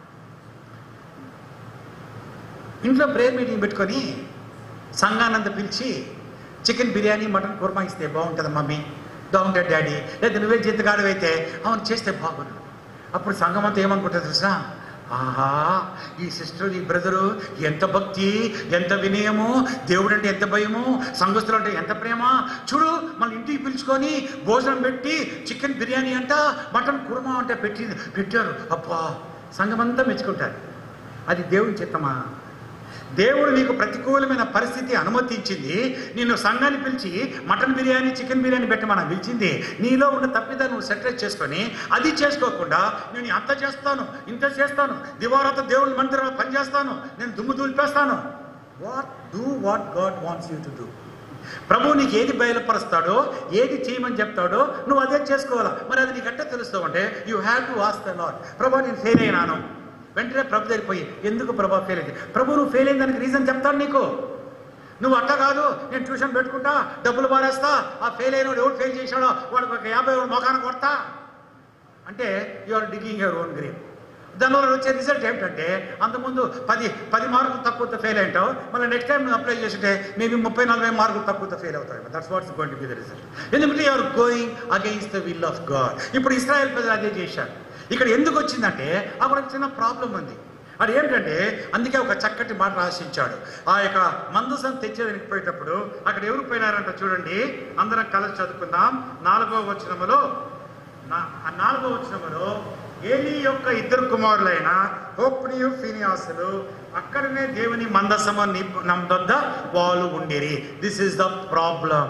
ఇంట్లో ప్రేయర్ మీటింగ్ పెట్టుకొని సంఘానంద పిలిచి చికెన్ బిర్యానీ మటన్ కుర్మా ఇస్తే బాగుంటుంది మమ్మీ బాగుంటుంది డాడీ లేదా నువ్వే జీతగాడు అయితే అవును చేస్తే బాగుండు అప్పుడు సంఘం అంతా ఏమనుకుంటుంది తెలుసా ఆహా ఈ సిస్టర్ ఈ బ్రదరు ఎంత భక్తి ఎంత వినయము దేవుడు అంటే ఎంత భయము సంఘస్థులు అంటే ఎంత ప్రేమ చూడు మన ఇంటికి పిలుచుకొని భోజనం పెట్టి చికెన్ బిర్యానీ అంట మటన్ కుర్మా అంటే పెట్టి పెట్టారు అబ్బా సంఘం అంతా మెచ్చుకుంటారు అది దేవుని చిత్తమా దేవుడు నీకు ప్రతికూలమైన పరిస్థితి అనుమతించింది నిన్ను సంఘాన్ని పిలిచి మటన్ బిర్యానీ చికెన్ బిర్యానీ పెట్టమని పిలిచింది నీలో ఉన్న తప్పిదా నువ్వు సెటిల్ చేసుకొని అది చేసుకోకుండా నేను అంత చేస్తాను ఇంత చేస్తాను దివారాత దేవుని మందిరంలో పనిచేస్తాను నేను దుమ్ము దూల్పేస్తాను what do what God wants you to do ప్రభు నీకు ఏది బయలుపరుస్తాడో ఏది చేయమని చెప్తాడో నువ్వు అదే చేసుకోవాలా మరి అది నీకు ఎట్ట తెలుస్తావు అంటే you have to ask the Lord ప్రభా నేను ఫెయిల్ అయినాను వెంటనే ప్రభు దగ్గరిపోయి ఎందుకు ప్రభా ఫెయిల్ అయింది ప్రభు నువ్వు ఫెయిల్ అయిన దానికి రీజన్ చెప్తాను నీకు నువ్వు అట్ట కాదు నేను ట్యూషన్ పెట్టుకుంటా డబ్బులు మారేస్తా ఆ ఫెయిల్ అయిన ఎవడు ఫెయిల్ చేశాడో వాడికి ఒక యాభై మొఖాన కొడతా అంటే you are digging your own grave దానివల్ల వచ్చే రిజల్ట్ ఏమిటంటే అంతకుముందు పది పది మార్కులు తక్కువతో ఫెయిల్ అయింటావు మళ్ళీ నెక్స్ట్ టైం నువ్వు అప్లై చేస్తుంటే మేబీ ముప్పై నలభై మార్కులు తక్కువతో ఫెయిల్ అవుతాయి that's what's going to be the result ఎందుకంటే you're going against the will of God ఇప్పుడు ఇస్రాయల్ ప్రజలు అదే చేశారు ఇక్కడ ఎందుకు వచ్చిందంటే అక్కడ ఒక చిన్న ప్రాబ్లం ఉంది అది ఏంటంటే అందుకే ఒక చక్కటి మాట రాసించాడు ఆ యొక్క మందసం తెచ్చేదానికి పోయేటప్పుడు అక్కడ ఎవరు పోయినారంట చూడండి అందరం కలిసి చదువుకుందాం నాలుగో వచనములో నా- ఆ నాలుగో వచనములో ఏలీ యొక్క ఇద్దరు కుమారులైన హోప్నియు ఫినియాసులు అక్కడనే దేవుని మందసము నమ్మదొద్ద వాళ్ళు ఉండిరి దిస్ ఇస్ ద ప్రాబ్లం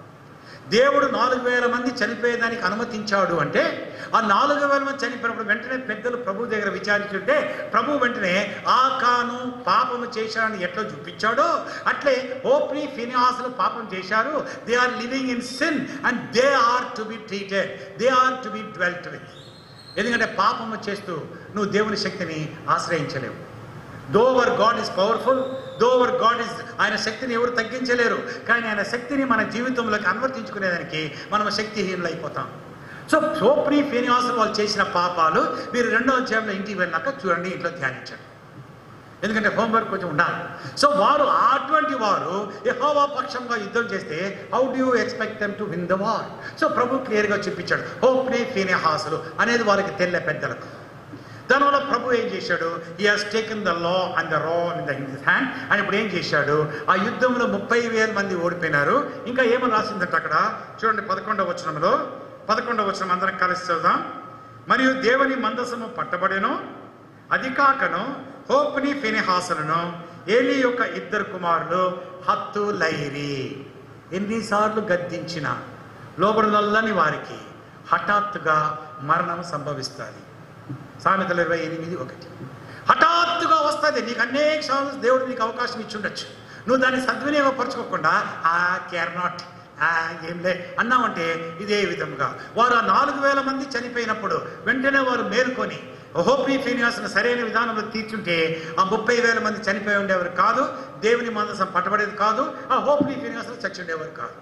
దేవుడు నాలుగు వేల మంది చనిపోయేదానికి అనుమతించాడు అంటే ఆ నాలుగు వేల మంది చనిపోయినప్పుడు వెంటనే పెద్దలు ప్రభు దగ్గర విచారించుంటే ప్రభు వెంటనే ఆకాను పాపము చేశాడని ఎట్లా చూపించాడో అట్లే ఓప్ని ఫినిహాసులు పాపం చేశారు they are living in sin and they are to be treated they are to be dwelt with ఎందుకంటే పాపము చేస్తూ నువ్వు దేవుని శక్తిని ఆశ్రయించలేవు though our God is powerful though our God is ఆయన శక్తిని ఎవరు తగ్గించలేరు కానీ ఆయన శక్తిని మన జీవితంలోకి అనువర్తించుకునేదానికి మనం శక్తిహీనులు అయిపోతాం సో సోప్రి ఫీనివాసులు వాళ్ళు చేసిన పాపాలు మీరు రెండో అధ్యాయంలో ఇంటికి వెళ్ళినాక చూడండి ఇంట్లో ధ్యానించండి ఎందుకంటే హోంవర్క్ కొంచెం ఉండాలి సో వారు అటువంటి వారు యెహోవా పక్షంగా యుద్ధం చేస్తే how do you expect them to win the war so ప్రభు క్లియర్గా చూపించాడు హోప్నే ఫీనిహాసులు అనేది వారికి తెల్ల పెద్దలకు దానివల్ల ప్రభు ఏం చేశాడు he has taken the law and the raw in the his hand అని ఇప్పుడు ఏం చేశాడు ఆ యుద్ధంలో ముప్పై వేల మంది ఓడిపోయినారు ఇంకా ఏమని రాసిందంట అక్కడ చూడండి పదకొండవ వచనంలో పదకొండవ వచనం అందరం కలిసి చదుదాం మరియు దేవుని మందసము పట్టబడెను అది కాకను హోప్ని ఫినిహాసలను ఏలి యొక్క ఇద్దరు కుమారులు హత్తు లైరి ఎన్నిసార్లు గద్దించిన లోబడనల్లని వారికి హఠాత్తుగా మరణం సంభవిస్తుంది సామెతలు ఇరవై ఎనిమిది ఒకటి హఠాత్తుగా వస్తుంది నీకు అనేక సార్లు దేవుడు నీకు అవకాశం ఇచ్చి ఉండొచ్చు నువ్వు దాన్ని సద్వినియోగపరచుకోకుండా ఆ కేర్ నాట్ ఆ ఏంలే అన్నామంటే ఇదే విధంగా వారు ఆ నాలుగు వేల మంది చనిపోయినప్పుడు వెంటనే వారు మేలుకొని హోప్రీ ఫీనియాస్ను సరైన విధానంలో తీర్చుంటే ఆ ముప్పై వేల మంది చనిపోయి ఉండేవారు కాదు దేవుని మందసం పట్టబడేది కాదు ఆ హోప్రీ ఫీనియాస్ను చచ్చి ఉండేవారు కాదు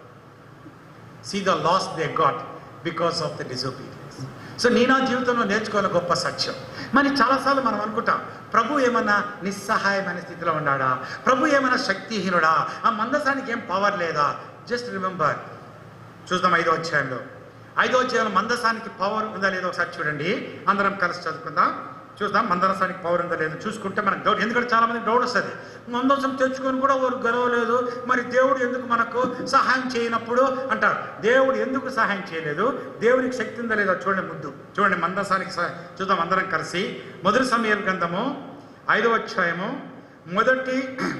see the loss they got because of the disobedience so నీ నా జీవితంలో నేర్చుకోవాలి గొప్ప సత్యం మరి చాలాసార్లు మనం అనుకుంటాం ప్రభు ఏమన్నా నిస్సహాయమైన స్థితిలో ఉన్నాడా ప్రభు ఏమైనా శక్తిహీనుడా ఆ మందసానికి ఏం పవర్ లేదా జస్ట్ రిమెంబర్ చూద్దాం ఐదో అధ్యాయంలో ఐదో అధ్యాయంలో మందసానికి పవర్ ఉందా లేదో ఒకసారి చూడండి అందరం కలిసి చదువుకుందాం చూద్దాం మందరసానికి పవర్ ఉందా లేదో చూసుకుంటే మనకు డౌట్ ఎందుకంటే చాలా మంది డౌట్ వస్తుంది మందసం తెచ్చుకొని కూడా వారు గెలవలేదు మరి దేవుడు ఎందుకు మనకు సహాయం చేయనప్పుడు అంటారు దేవుడు ఎందుకు సహాయం చేయలేదు దేవునికి శక్తి ఉందా లేదా చూడండి ముద్దు చూడండి మందసానికి సహా- చూద్దాం అందరం కలిసి మొదటి సమయాల గ్రంథము ఐదో అధ్యాయము మొదటి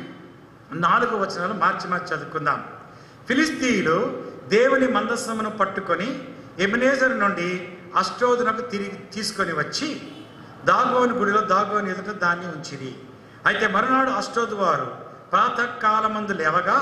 నాలుగు వచనాలు మార్చి మార్చి చదువుకుందాం ఫిలిస్తీయులు దేవుని మందస్సమును పట్టుకొని ఎబినేజర్ నుండి అష్టోదునకు తిరిగి తీసుకొని వచ్చి దాగోని గుడిలో దాగోని ఎదుట దాన్ని ఉంచిరి అయితే మరునాడు అష్టోదు వారు ప్రాతకాలమందు లేవగా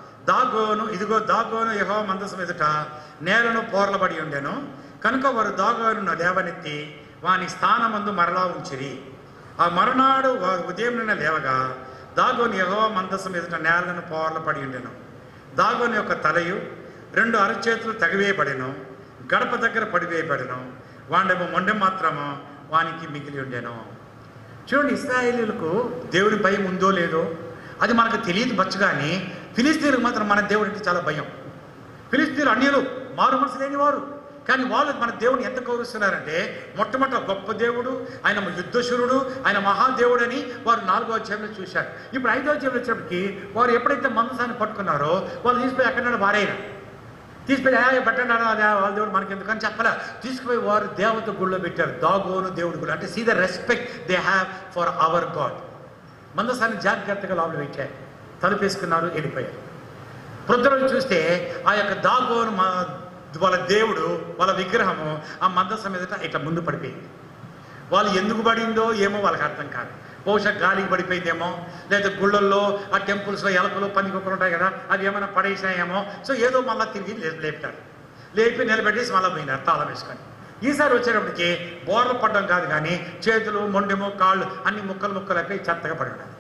దాగోను ఇదిగో దాగోను యహో మందసం ఎదుట నేలను పోర్లబడి ఉండెను కనుక వారు దాగోను లేవనెత్తి వాని స్థానమందు మరలా ఉంచిరి ఆ మరునాడు వారు ఉదయం నిన్న లేవగా దాగోని యహో మందసం ఎదుట నేలను పోర్లపడి ఉండెను దాగోని యొక్క తలయు రెండు అరచేతులు తగివేయబడెను గడప దగ్గర పడివేయబడెను వాడేమో మొండెం మాత్రము వానికి మిగిలి ఉండెను చూడండి ఇస్రాయేలీలకు దేవుని భయం ఉందో లేదో అది మనకు తెలియదు బచ్చు కానీ ఫిలిస్తీన్లకు మాత్రం మన దేవుడు అంటే చాలా భయం ఫిలిస్తీన్లు అన్యులు మారు మనసు లేని వారు కానీ వాళ్ళు మన దేవుని ఎంత గౌరవిస్తున్నారంటే మొట్టమొదట గొప్ప దేవుడు ఆయన యుద్ధశూరుడు ఆయన మహాదేవుడని వారు నాలుగో అధ్యాయంలో చూశారు ఇప్పుడు ఐదో అధ్యాయంలో వచ్చేప్పటికి వారు ఎప్పుడైతే మందసాన్ని పట్టుకున్నారో వాళ్ళు తీసుకుపోయి ఎక్కడైనా పారేయరు తీసుకుపోయి "ఆ, పెట్టండి అన్న, అదే వాళ్ళ దేవుడు మనకి ఎందుకని చెప్పలే తీసుకుపోయి వారు దేవత గుళ్ళో పెట్టారు దాగోను దేవుడి గుడి అంటే see the respect they have for our God మందసాన్ని జాగ్రత్తగా లోపల పెట్టారు తలుపేసుకున్నారు వెళ్ళిపోయారు ప్రొద్దున చూస్తే ఆ యొక్క దాగోను మా వాళ్ళ దేవుడు వాళ్ళ విగ్రహము ఆ మందసం ఎదుట ఇట్లా ముందు పడిపోయింది వాళ్ళు ఎందుకు పడిందో ఏమో వాళ్ళకి అర్థం కాదు బహుశా గాలికి పడిపోయిందేమో లేదా గుళ్ళల్లో ఆ టెంపుల్స్లో ఎలకలు పందికొక్కలు ఉంటాయి కదా అవి ఏమైనా పడేసినాయేమో సో ఏదో మళ్ళీ తిరిగి లే- లేపుతారు లేపి నిలబెట్టేసి మళ్ళీ పోయినారు తాళం వేసుకొని ఈసారి వచ్చేటప్పటికి బోర్లు పడడం కాదు కానీ చేతులు మొండెము కాళ్ళు అన్ని ముక్కలు ముక్కలు అయిపోయి చెత్తగా పడి ఉండాలి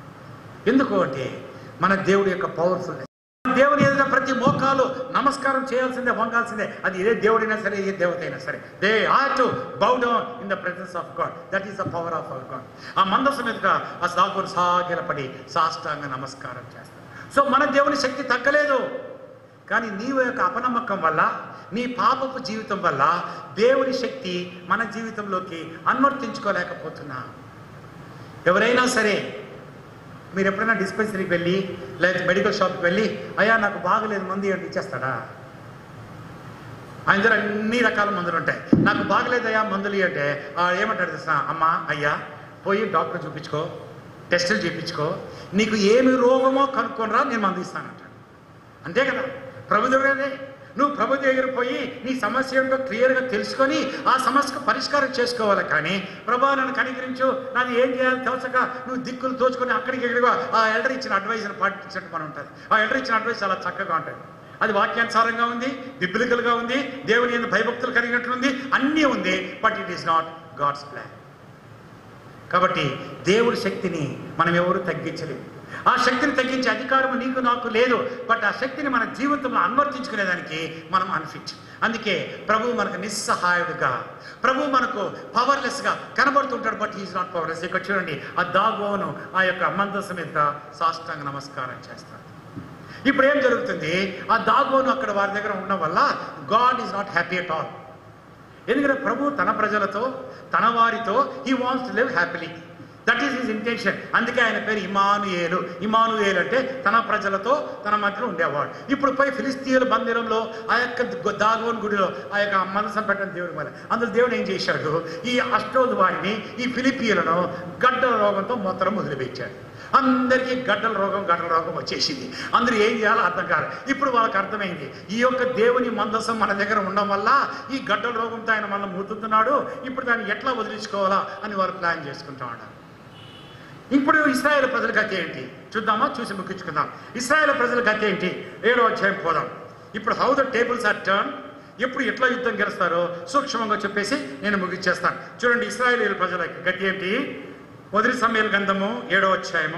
ఎందుకు అంటే మన దేవుడి యొక్క పవర్ఫుల్ దేవుని ఎదుట ప్రతి మోకాలు నమస్కారం చేయాల్సిందే వంగాల్సిందే అది ఏ దేవుడైనా సరే ఏ దేవత అయినా సరే they are to bow down in the presence of God that is the power of our God ఆ మందసం ఎదుట ఆ సాగుని సాగిలపడి సాష్టాంగ నమస్కారం చేస్తారు సో మన దేవుని శక్తి తగ్గలేదు కానీ నీవు యొక్క అపనమ్మకం వల్ల నీ పాపపు జీవితం వల్ల దేవుని శక్తి మన జీవితంలోకి అనువర్తించుకోలేకపోతున్నా ఎవరైనా సరే మీరు ఎప్పుడైనా డిస్పెన్సరీకి వెళ్ళి లేదా మెడికల్ షాప్కి వెళ్ళి అయ్యా నాకు బాగలేదు మందు ఏంటి ఇచ్చేస్తాడా ఆయన దగ్గర అన్ని రకాల మందులు ఉంటాయి నాకు బాగలేదయ్యా మందులు ఇయ్యి అంటే ఆ, ఏమంటాడు తెలుసా అమ్మా అయ్యా పోయి డాక్టర్ చూపించుకో టెస్టులు చేయించుకో నీకు ఏమి రోగమో కనుక్కొనరా నేను మందు ఇస్తానంటాడు అంతే కదా ప్రభు దగ్గరే నువ్వు ప్రభు దగ్గర పోయి నీ సమస్య ఏంటో క్లియర్గా తెలుసుకొని ఆ సమస్యకు పరిష్కారం చేసుకోవాలి కానీ ప్రభా నన్ను కనికరించు నాది ఏం చేయాలి తెలుసక నువ్వు దిక్కులు దోచుకొని అక్కడికి ఇక్కడికి ఆ ఎల్డర్ ఇచ్చిన అడ్వైజ్ని పాటించినట్టు మనం ఉంటుంది ఆ ఎల్డర్ ఇచ్చిన అడ్వైస్ చాలా చక్కగా ఉంటుంది అది వాక్యానుసారంగా ఉంది బిబ్లికల్గా ఉంది దేవుని యందు భయభక్తులు కలిగినట్లుంది అన్నీ ఉంది but it is not God's plan కాబట్టి దేవుడి శక్తిని మనం ఎవరు తగ్గించలేము ఆ శక్తిని తగ్గించే అధికారం నీకు నాకు లేదు బట్ ఆ శక్తిని మన జీవితంలో అనువర్తించుకునేదానికి మనం అన్ఫిట్ అందుకే ప్రభు మనకు నిస్సహాయుడుగా ప్రభు మనకు పవర్లెస్గా కనబడుతుంటాడు బట్ ఈజ్ నాట్ పవర్లెస్ ఇక్కడ చూడండి ఆ దాగోను ఆ యొక్క మందస్సు మీద సాష్టాంగ నమస్కారం చేస్తాడు ఇప్పుడు ఏం జరుగుతుంది ఆ దాగోను అక్కడ వారి దగ్గర ఉండడం వల్ల God is not happy at all ఎందుకంటే ప్రభు తన ప్రజలతో తన వారితో he wants to live happily that is his intention అందుకే ఆయన పేరు ఇమానుయేలు ఇమానుయేలు అంటే తన ప్రజలతో తన మధ్యలో ఉండేవాడు ఇప్పుడు పోయి ఫిలిస్తీన్ల మందిరంలో ఆ యొక్క దాగోన్ గుడిలో ఆ యొక్క మనసం పెట్టిన దేవుడి వల్ల అందులో దేవుడు ఏం చేశాడు ఈ అష్టోదు వారిని ఈ ఫిలిపీలను గడ్డల రోగంతో మొత్తం వదిలిపెట్టాడు అందరికీ గడ్డల రోగం గడ్డల రోగం వచ్చేసింది అందరూ ఏం చేయాలో అర్థం కాదు ఇప్పుడు వాళ్ళకి అర్థమైంది ఈ యొక్క దేవుని మందసం మన దగ్గర ఉండడం వల్ల ఈ గడ్డల రోగంతో ఆయన మనం ముద్దుతున్నాడు ఇప్పుడు దాన్ని ఎట్లా వదిలించుకోవాలా అని వారు ప్లాన్ చేసుకుంటా ఉన్నారు ఇప్పుడు ఇస్రాయేల్ ప్రజల గతి ఏంటి చూద్దామా చూసి ముగించుకుందాం ఇస్రాయేల్ ప్రజల గతి ఏంటి ఏడో అధ్యాయం పోదాం ఇప్పుడు how the tables are turn ఎప్పుడు ఎట్లా యుద్ధం గెలుస్తారో సూక్ష్మంగా చెప్పేసి నేను ముగించేస్తాను చూడండి ఇస్రాయేల్ ప్రజల గతి ఏంటి మొదటి సమయాల గంధము ఏడో అధ్యాయము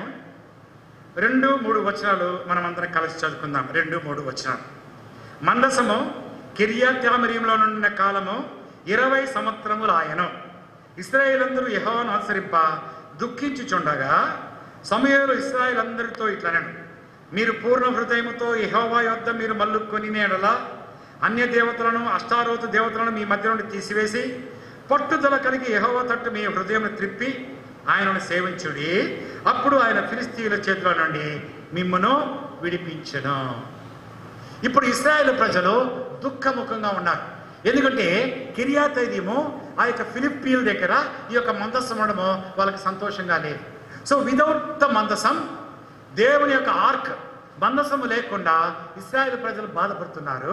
రెండు మూడు వచనాలు మనం అందరం కలిసి చదువుకుందాం రెండు మూడు వచనాలు మందసము కిర్యాత్యామరీంలో నుండిన కాలము ఇరవై సంవత్సరములు ఆయను ఇస్రాయేలందరూ యెహోవాను ఆచరింప దుఃఖించుచుండగా సమయంలో ఇస్రాయేల్ అందరితో ఇట్లనను మీరు పూర్ణ హృదయముతో యెహోవా యొద్ద మీరు మల్లుకొని నేడలా అన్య దేవతలను అష్టారోత దేవతలను మీ మధ్య నుండి తీసివేసి పట్టుదల కలిగి యెహోవా తట్టు మీ హృదయం త్రిప్పి ఆయనను సేవించుడి అప్పుడు ఆయన ఫిలిస్తీన్ల చేతిలో నుండి మిమ్మను విడిపించను ఇప్పుడు ఇస్రాయేల్ ప్రజలు దుఃఖముఖంగా ఉన్నారు ఎందుకంటే కిరియాతైదీము ఆ యొక్క ఫిలిప్పీల దగ్గర ఈ యొక్క మందసం ఉండడము వాళ్ళకి సంతోషంగా లేదు సో విదౌట్ ద మందసం దేవుని యొక్క ఆర్క్ మందసము లేకుండా ఇస్రాయేల్ ప్రజలు బాధపడుతున్నారు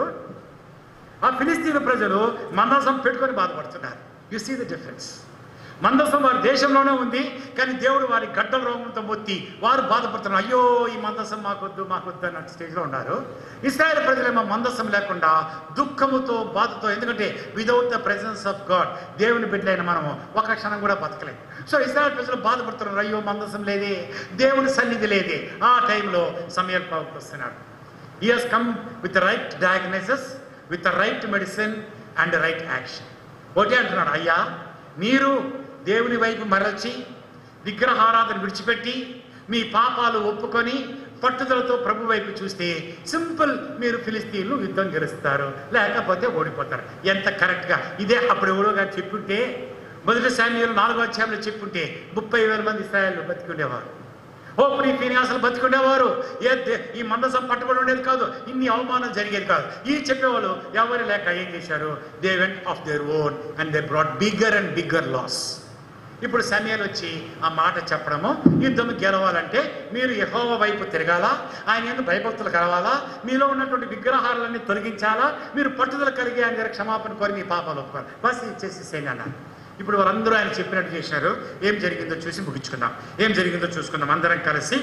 ఆ ఫిలిస్తీన్ ప్రజలు మందసం పెట్టుకొని బాధపడుతున్నారు యు సీ ద డిఫరెన్స్ మందసం వారి దేశంలోనే ఉంది కానీ దేవుడు వారి గడ్డల రోగంతో మొత్తి వారు బాధపడుతున్నారు అయ్యో ఈ మందసం మాకొద్దు మాకొద్దు అన్న స్టేజ్లో ఉన్నారు ఇస్రాయల్ ప్రజలేమో మందసం లేకుండా దుఃఖముతో బాధతో ఎందుకంటే without the presence of God దేవుని బిడ్డలైన మనము ఒక క్షణం కూడా బతకలేము సో ఇస్రాయల్ ప్రజలు బాధపడుతున్నారు అయ్యో మందసం లేదే దేవుని సన్నిధి లేదే ఆ టైంలో సమయాలు పావుకు వస్తున్నాడు he has come with right diagnosis with right medicine and right action ఒకటే అంటున్నాడు అయ్యా మీరు దేవుని వైపు మరల్చి విగ్రహారాధన విడిచిపెట్టి మీ పాపాలు ఒప్పుకొని పట్టుదలతో ప్రభు వైపు చూస్తే సింపుల్ మీరు ఫిలిస్తీన్లు యుద్ధం గెలుస్తారు లేకపోతే ఓడిపోతారు ఎంత కరెక్ట్గా ఇదే అప్పుడు ఎవరో గారు చెప్పుంటే మొదటి శామ్యులు నాలుగో అధ్యాయంలో చెప్పుంటే ముప్పై వేల మంది ఇస్రాయల్ బతికుండేవారు ఓ ప్రీ ఫినియాసులు బతికుండేవారు ఏ దే- ఈ మందసం పట్టుబడి ఉండేది కాదు ఇన్ని అవమానం జరిగేది కాదు ఈ చెప్పేవాళ్ళు ఎవరు లేక ఏం చేశారు they went off their own and they brought bigger and bigger loss ఇప్పుడు సమయాలు వచ్చి ఆ మాట చెప్పడము యుద్ధం గెలవాలంటే మీరు యహోవ వైపు తిరగాల ఆయన ఎందుకు భయభక్తులు కలవాలా మీలో ఉన్నటువంటి విగ్రహాలన్నీ తొలగించాలా మీరు పట్టుదల కలిగి ఆయన దగ్గర క్షమాపణ కోరి మీ పాపాలు ఒప్పుకోవాలి బస్ ఇచ్చేసేసేయండి అన్నారు ఇప్పుడు వాళ్ళందరూ ఆయన చెప్పినట్టు చేశారు ఏం జరిగిందో చూసి ముగించుకుందాం ఏం జరిగిందో చూసుకుందాం అందరం కలిసి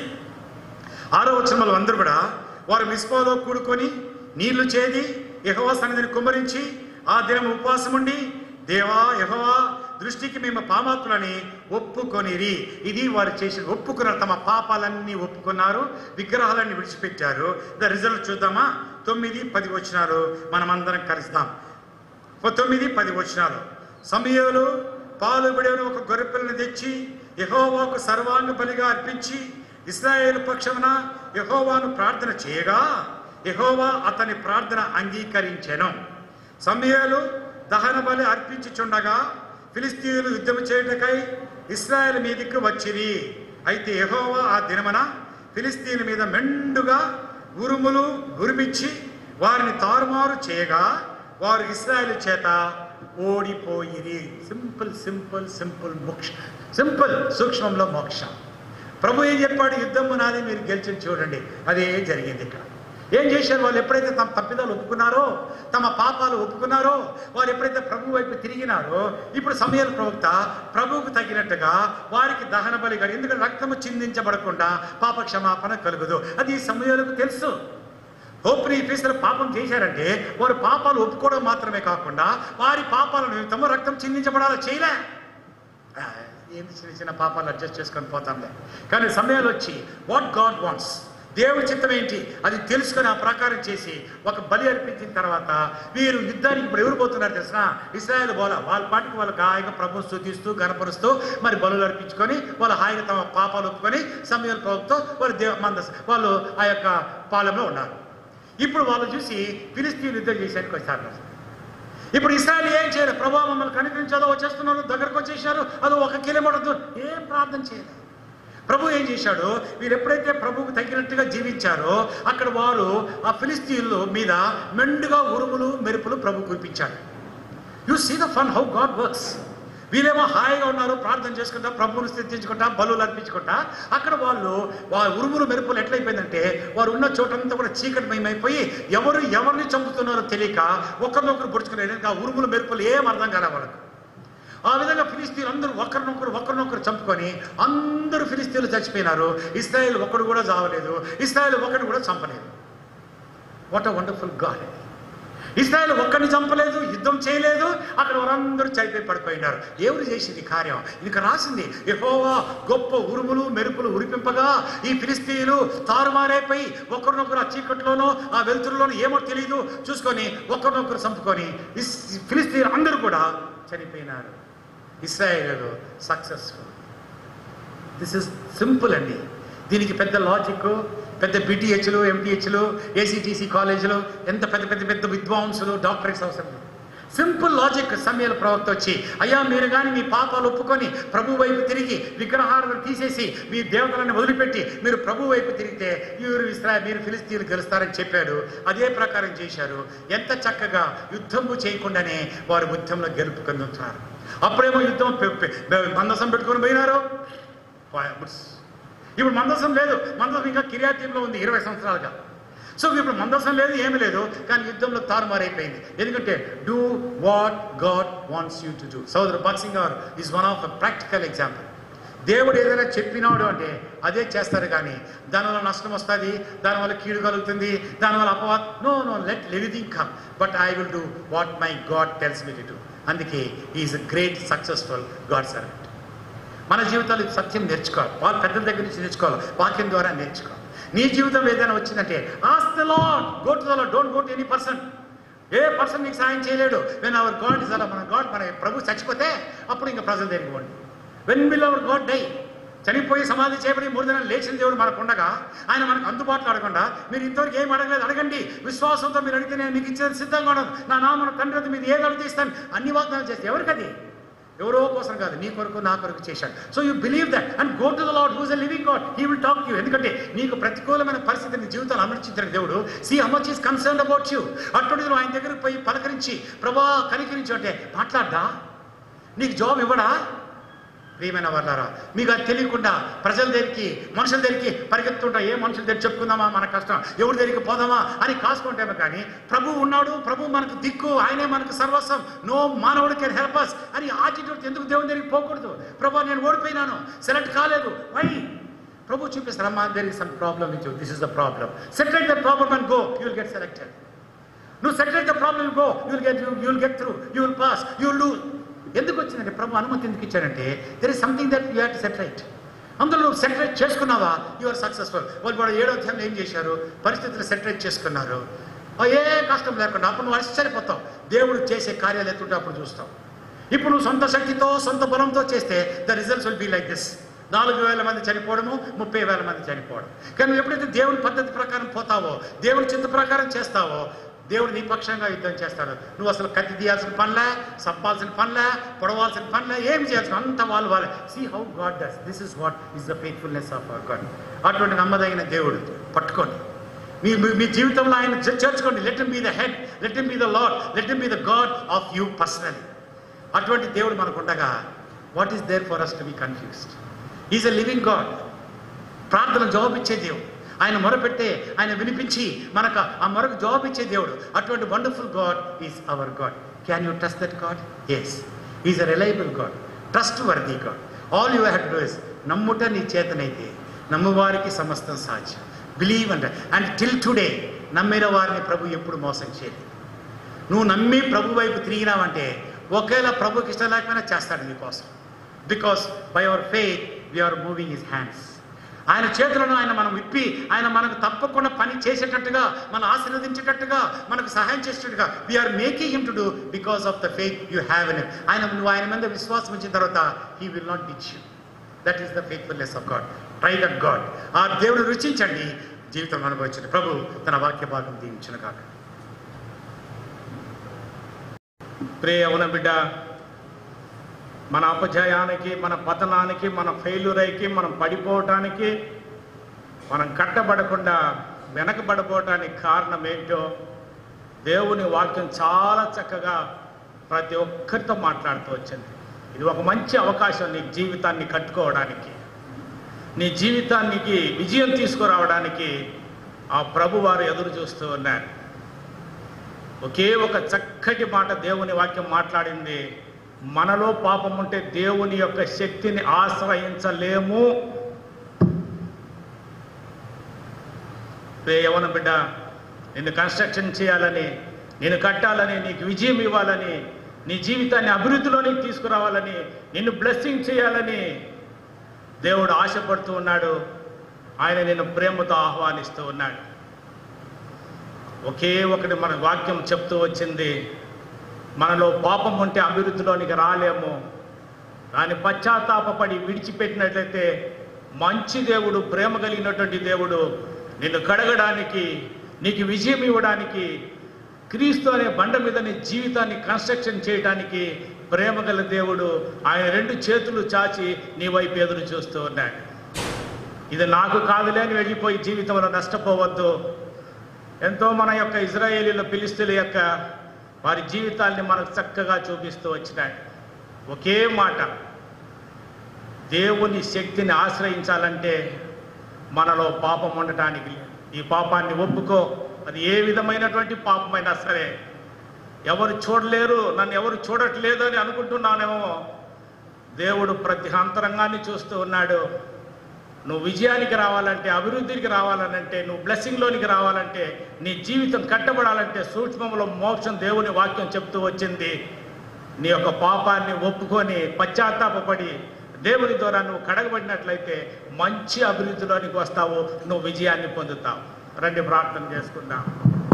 ఆరో వచనంలో అందరూ కూడా వారు మిస్పాలో కూడుకొని నీళ్లు చేది యెహోవా సన్నిధిని కుమ్మరించి ఆ దినం ఉపవాసం ఉండి దేవా యెహోవా దృష్టికి మేము పామాత్రులని ఒప్పుకొనిరి ఇది వారు చేసిన ఒప్పుకున్నారు తమ పాపాలన్నీ ఒప్పుకున్నారు విగ్రహాలన్నీ విడిచిపెట్టారు ద రిజల్ట్ చూద్దామా తొమ్మిది పది వచ్చినారు మనమందరం కలుస్తాం ఓ తొమ్మిది పది వచనాలు సమయంలో పాలు బిడవని ఒక గొర్రెపిల్లని తెచ్చి యహోవాకు సర్వాంగ బలిగా అర్పించి ఇస్రాయేల్ పక్షమున యహోవాను ప్రార్థన చేయగా యహోవా అతని ప్రార్థన అంగీకరించెను సమయాలు దహన బలి అర్పించుచుండగా ఫిలిస్తీన్లు యుద్ధం చేయుటకై ఇస్రాయేల్ మీదికి వచ్చిరి అయితే యహోవా ఆ దినమన ఫిలిస్తీన్ మీద మెండుగా ఉరుములు ఉరిమిచ్చి వారిని తారుమారు చేయగా వారు ఇస్రాయేల్ చేత ఓడిపోయిరి సింపుల్ సింపుల్ సింపుల్ మోక్ష సింపుల్ సూక్ష్మంలో మోక్షం ప్రభు ఏం చెప్పాడు యుద్ధము నాది మీరు గెలిచి చూడండి అదే జరిగింది ఇక్కడ ఏం చేశారు వాళ్ళు ఎప్పుడైతే తమ తప్పిదాలు ఒప్పుకున్నారో తమ పాపాలు ఒప్పుకున్నారో వారు ఎప్పుడైతే ప్రభు వైపు తిరిగినారో ఇప్పుడు సమయాల ప్రవక్త ప్రభువుకు తగినట్టుగా వారికి దహన బలి గడి ఎందుకంటే రక్తము చిందించబడకుండా పాప క్షమాపణ కలుగుదు అది ఈ సమయాలకు తెలుసు హోప్ని ఫీసులు పాపం చేశారంటే వారు పాపాలు ఒప్పుకోవడం మాత్రమే కాకుండా వారి పాపాల నిమిత్తము రక్తం చిందించబడాలి చేయలే ఆ, ఏంటి చిన్న చిన్న పాపాలు అడ్జస్ట్ చేసుకొని పోతాంలే కానీ సమయాలు వచ్చి వాట్ గాడ్ వాంట్స్ దేవుడి చిత్తం ఏంటి అది తెలుసుకొని ఆ ప్రకారం చేసి ఒక బలి అర్పించిన తర్వాత వీరు యుద్ధానికి ఇప్పుడు ఎవరు పోతున్నారు తెలిసిన ఇస్రాయల్ బోల వాళ్ళ పాటికి వాళ్ళు హాయిగా ప్రభు స్థుతిస్తూ గనపరుస్తూ మరి బలులు అర్పించుకొని వాళ్ళు హాయిగా తమ పాపాలు ఒప్పుకొని సమయాల ప్రభుత్వం వాళ్ళు దేవ మంద వాళ్ళు ఆ యొక్క పాలెంలో ఉన్నారు ఇప్పుడు వాళ్ళు చూసి ఫిలిస్తీన్ యుద్ధం చేసేందుకు వచ్చారు ఇప్పుడు ఇస్రాయల్ ఏం చేయలేదు ప్రభావ మమ్మల్ని కనిపించదో వచ్చేస్తున్నారు దగ్గరకు వచ్చేసారు అది ఒక కిలోమీటర్ దూరం ఏం ప్రార్థన చేయలేదు ప్రభు ఏం చేశాడు వీరు ఎప్పుడైతే ప్రభువుకు తగినట్టుగా జీవించారో అక్కడ వారు ఆ ఫిలిస్తీన్లు మీద మెండుగా ఉరుములు మెరుపులు ప్రభు కురిపించాడు you see the fun how God works వీళ్ళేమో హాయిగా ఉన్నారు ప్రార్థన చేసుకుంటా ప్రభువుని స్థితించుకుంటా బలులు అర్పించుకుంటా అక్కడ వాళ్ళు వా ఉరుములు మెరుపులు ఎట్లయిపోయిందంటే వారు ఉన్న చోటంతా కూడా చీకటి మయమైపోయి ఎవరు ఎవరిని చంపుతున్నారో తెలియక ఒకరినొకరు పొడుచుకునే ఆ ఉరుములు మెరుపులు ఏం అర్థం కాలే వాళ్ళకు ఆ విధంగా ఫిలిస్తీన్లు అందరూ ఒకరినొకరు ఒకరినొకరు చంపుకొని అందరూ ఫిలిస్తీన్లు చచ్చిపోయినారు ఇస్రాయేల్ ఒకడు కూడా చావలేదు ఇస్రాయేల్ ఒకడు కూడా చంపలేదు what a wonderful God Israel ఒక్కడిని చంపలేదు యుద్ధం చేయలేదు అక్కడ వారందరూ చనిపోయి పడిపోయినారు ఎవరు చేసింది కార్యం ఇది రాసింది యెహోవా గొప్ప ఉరుములు మెరుపులు ఉరిపింపగా ఈ ఫిలిస్తీన్లు తారుమారైపోయి ఒకరినొకరు ఆ చీకట్లోనో ఆ వెలుతురులోనో ఏమో తెలియదు చూసుకొని ఒకరినొకరు చంపుకొని ఇస్ ఫిలిస్తీన్ అందరూ కూడా చనిపోయినారు Israel successful this is simple అండి దీనికి పెద్ద లాజిక్ పెద్ద బీటీహెచ్లు ఎంటీహెచ్లు ఏసీటీసీ కాలేజీలు ఎంత పెద్ద పెద్ద పెద్ద విద్వాంసులు డాక్టరేట్స్ అవసరం లేదు సింపుల్ లాజిక్ సమయాల ప్రవక్త వచ్చి అయ్యా మీరు కానీ మీ పాపాలు ఒప్పుకొని ప్రభు వైపు తిరిగి విగ్రహాలను తీసేసి మీ దేవతలను వదిలిపెట్టి మీరు ప్రభు వైపు తిరిగితే మీరు ఇస్రా మీరు ఫిలిస్తీన్లు గెలుస్తారని చెప్పాడు అదే ప్రకారం చేశారు ఎంత చక్కగా యుద్ధము చేయకుండానే వారు యుద్ధంలో గెలుపు పొందుతున్నారు అప్పుడేమో యుద్ధం పె- పె- మందసం పెట్టుకొని పోయినారు ఫైర్స్. ఇప్పుడు మందసం లేదు మందసం ఇంకా కిరియాతీంలో ఉంది ఇరవై సంవత్సరాలుగా సో ఇప్పుడు మందసం లేదు ఏమీ లేదు కానీ యుద్ధంలో తారుమారైపోయింది ఎందుకంటే do what God wants you to do సోదరు బాక్సింగ్ గారు is one of the practical example దేవుడు ఏదైనా చెప్పినాడు అంటే అదే చేస్తారు కానీ దానివల్ల నష్టం వస్తుంది దానివల్ల కీడు కలుగుతుంది దానివల్ల అపవా no no let everything come but I will do what my God tells me to do అందుకే is a great successful God servant మన జీవితాలు ఈ సత్యం నేర్చుకోవాలి వాళ్ళ పెద్దల దగ్గర నుంచి నేర్చుకోవాలి వాక్యం ద్వారా నేర్చుకోవాలి నీ జీవితం ఏదైనా వచ్చిందంటే as the Lord go to the Lord don't go to any person ఏ పర్సన్ నీకు సాయం చేయలేడు వెన్ అవర్ గాడ్ ఇస్ అలా మన గాడ్ మన ప్రభు చచ్చిపోతే అప్పుడు ఇంకా ప్రజల దగ్గరికి పోండి when will our God die చనిపోయి సమాధి చేయబడి మూడు దినాలు లేచిన దేవుడు మనకు ఉండగా ఆయన మనకు అందుబాటులో అడగకుండా మీరు ఇంతవరకు ఏం అడగలేదు అడగండి విశ్వాసంతో మీరు అడిగితే నేను మీకు ఇచ్చేది సిద్ధంగా ఉండదు నా నామన తండ్రి వద్ద మీరు ఏది అడిగితే ఇస్తాను అన్ని వాగ్దానాలు చేస్తే ఎవరికది ఎవరో కోసం కాదు నీ కొరకు నా కొరకు చేశాడు so you believe that and go to the Lord who's a living God he will talk you ఎందుకంటే నీకు ప్రతికూలమైన పరిస్థితిని జీవితాలు అమర్చించిన దేవుడు see how much is concern about you అటువంటి నువ్వు ఆయన దగ్గరకు పోయి పలకరించి ప్రభా కనికరించి అంటే మాట్లాడ్డా నీకు జాబ్ ఇవ్వడా ప్రియమైన వాళ్ళారా మీకు అది తెలియకుండా ప్రజల దగ్గరికి మనుషుల దగ్గరికి పరిగెత్తుంటా ఏ మనుషుల దగ్గర చెప్పుకుందామా మన కష్టం ఎవరి దగ్గరికి పోదామా అని కాసుకుంటామే కానీ ప్రభు ఉన్నాడు ప్రభు మనకు దిక్కు ఆయనే మనకు సర్వస్వం నో మానవుడు కెన్ హెల్ప్ అస్ అని ఆటిట్యూడ్ ఎందుకు దేవుని దగ్గరికి పోకూడదు ప్రభు నేను ఓడిపోయినాను సెలెక్ట్ కాలేదు వై ప్రభు చూపిస్తారు అమ్మా there is some problem with you this is the problem settle the problem and go you will get selected నువ్వు settle the problem go you will get you will get through you will pass you will do ఎందుకు వచ్చిందంటే ప్రభు అనుమతి ఎందుకు ఇచ్చాడంటే there is something that you have to saturate అందులో నువ్వు సెటరేట్ చేసుకున్నావా యు ఆర్ సక్సెస్ఫుల్ వాళ్ళు కూడా ఏడో అధ్యాయంలో ఏం చేశారు పరిస్థితులు సెటరేట్ చేసుకున్నారు ఆ ఏ కష్టం లేకుండా అప్పుడు నువ్వు ఆశ్చర్యపోతావు దేవుడు చేసే కార్యాలు ఎత్తుంటే అప్పుడు చూస్తావు ఇప్పుడు నువ్వు సొంత శక్తితో సొంత బలంతో చేస్తే the results will be like this నాలుగు వేల మంది చనిపోవడము ముప్పై వేల మంది చనిపోవడం కానీ నువ్వు ఎప్పుడైతే దేవుని పద్ధతి ప్రకారం పోతావో దేవుని చింత ప్రకారం చేస్తావో దేవుడు నీ పక్షంగా యుద్ధం చేస్తాడు నువ్వు అసలు కత్తి తీయాల్సిన పనిలే సప్పాల్సిన పనిలే పొడవాల్సిన పనిలే ఏం చేయాల్సిన అంత వాళ్ళు వాళ్ళే see how God does this is what is the faithfulness of our God అటువంటి నమ్మదగిన దేవుడు పట్టుకోండి మీ మీ- మీ జీవితంలో ఆయన చే- చేర్చుకోండి let be the head let be the Lord let be the God of you personally అటువంటి దేవుడు మనకు ఉండగా what is there for us to be confused is a living God ప్రార్థన జవాబిచ్చే దేవుడు ఆయన మొరపెట్టే ఆయన వినిపించి మనకు ఆ మొరకు జవాబిచ్చే దేవుడు అటువంటి wonderful God is our God can you trust that God yes is a reliable God trustworthy God all you have to is నమ్ముట నీ చేతనైతే నమ్మువారికి సమస్తం సాధ్యం believe and and till today నమ్మిన వారిని ప్రభు ఎప్పుడు మోసం చేయలేదు నువ్వు నమ్మి ప్రభు వైపు తిరిగినావంటే ఒకేలా ప్రభుకి ఇష్టం లేకపోయినా చేస్తాడు నీకోసం because by our faith we are moving his hands ఆయన చేతులను ఆయన మనం విప్పి ఆయన మనకు తప్పకుండా పని చేసేటట్టుగా మనం ఆశీర్వదించేటట్టుగా మనకు సహాయం చేసేటట్టుగా we are making him to do because of the faith you have in ఆయన నువ్వు ఆయన మీద విశ్వాసం ఇచ్చిన తర్వాత he will not ditch you that is the faithfulness of God try that God ఆ దేవుడు రుచించండి జీవితం అనుభవించండి ప్రభు తన వాక్య భాగం దీవించిన కాక ప్రియ అవున బిడ్డ మన అపజయానికి మన పతనానికి మన ఫెయిల్యూరైకి మనం పడిపోవటానికి మనం కట్టబడకుండా వెనకబడిపోవటానికి కారణం ఏంటో దేవుని వాక్యం చాలా చక్కగా ప్రతి ఒక్కరితో మాట్లాడుతూ వచ్చింది ఇది ఒక మంచి అవకాశం నీ జీవితాన్ని కట్టుకోవడానికి నీ జీవితానికి విజయం తీసుకురావడానికి ఆ ప్రభువారు ఎదురు చూస్తూ ఉన్నారు ఒకే ఒక చక్కటి మాట దేవుని వాక్యం మాట్లాడింది మనలో పాపం ఉంటే దేవుని యొక్క శక్తిని ఆశ్రయించలేము రే యవన బిడ్డ నిన్ను కన్స్ట్రక్షన్ చేయాలని నేను కట్టాలని నీకు విజయం ఇవ్వాలని నీ జీవితాన్ని అభివృద్ధిలోనికి తీసుకురావాలని నిన్ను బ్లెస్సింగ్ చేయాలని దేవుడు ఆశపడుతూ ఉన్నాడు ఆయన నిన్ను ప్రేమతో ఆహ్వానిస్తూ ఉన్నాడు ఒకే ఒకటి మన వాక్యం చెప్తూ వచ్చింది మనలో పాపం ఉంటే అభివృద్ధిలోనికి రాలేము దాని పశ్చాత్తాపపడి విడిచిపెట్టినట్లయితే మంచి దేవుడు ప్రేమ కలిగినటువంటి దేవుడు నిన్ను కడగడానికి నీకు విజయం ఇవ్వడానికి క్రీస్తు అనే బండ మీద నీ జీవితాన్ని కన్స్ట్రక్షన్ చేయడానికి ప్రేమ గల దేవుడు ఆయన రెండు చేతులు చాచి నీ వైపు ఎదురు చూస్తూ ఉన్నాడు ఇది నాకు కాదులే అని వెళ్ళిపోయి జీవితంలో నష్టపోవద్దు ఎంతో మన యొక్క ఇజ్రాయేలీల పిలిస్తుల యొక్క వారి జీవితాల్ని మనకు చక్కగా చూపిస్తూ వచ్చినాయి ఒకే మాట దేవుని శక్తిని ఆశ్రయించాలంటే మనలో పాపం ఉండటానికి లేదు. ఈ పాపాన్ని ఒప్పుకో అది ఏ విధమైనటువంటి పాపమైనా సరే ఎవరు చూడలేరు నన్ను ఎవరు చూడట్లేదు అని అనుకుంటున్నానేమో దేవుడు ప్రతి అంతరంగాన్ని చూస్తూ ఉన్నాడు నువ్వు విజయానికి రావాలంటే అభివృద్ధికి రావాలనంటే నువ్వు బ్లెస్సింగ్లోనికి రావాలంటే నీ జీవితం కట్టబడాలంటే సూక్ష్మంలో మోక్షం దేవుని వాక్యం చెప్తూ వచ్చింది నీ యొక్క పాపాన్ని ఒప్పుకొని పశ్చాత్తాపపడి దేవుని ద్వారా నువ్వు కడగబడినట్లయితే మంచి అభివృద్ధిలోనికి వస్తావు నువ్వు విజయాన్ని పొందుతావు రండి ప్రార్థన చేసుకుందాం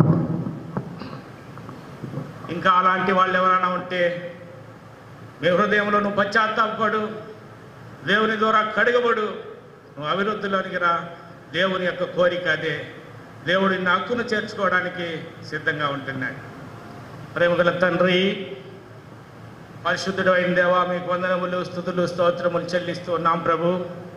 ఇంకా అలాంటి వాళ్ళు ఎవరైనా ఉంటే మీ హృదయంలో నువ్వు పశ్చాత్తాపడు దేవుని ద్వారా కడగబడు నువ్వు అభివృద్ధిలోనికి రా దేవుని యొక్క కోరిక అదే దేవుడి నిన్ను హక్కును చేర్చుకోవడానికి సిద్ధంగా ఉంటున్నాడు ప్రేమగల తండ్రి పరిశుద్ధుడు అయిన దేవా మీకు వందనములు స్థుతులు స్తోత్రములు చెల్లిస్తూ ఉన్నాం ప్రభు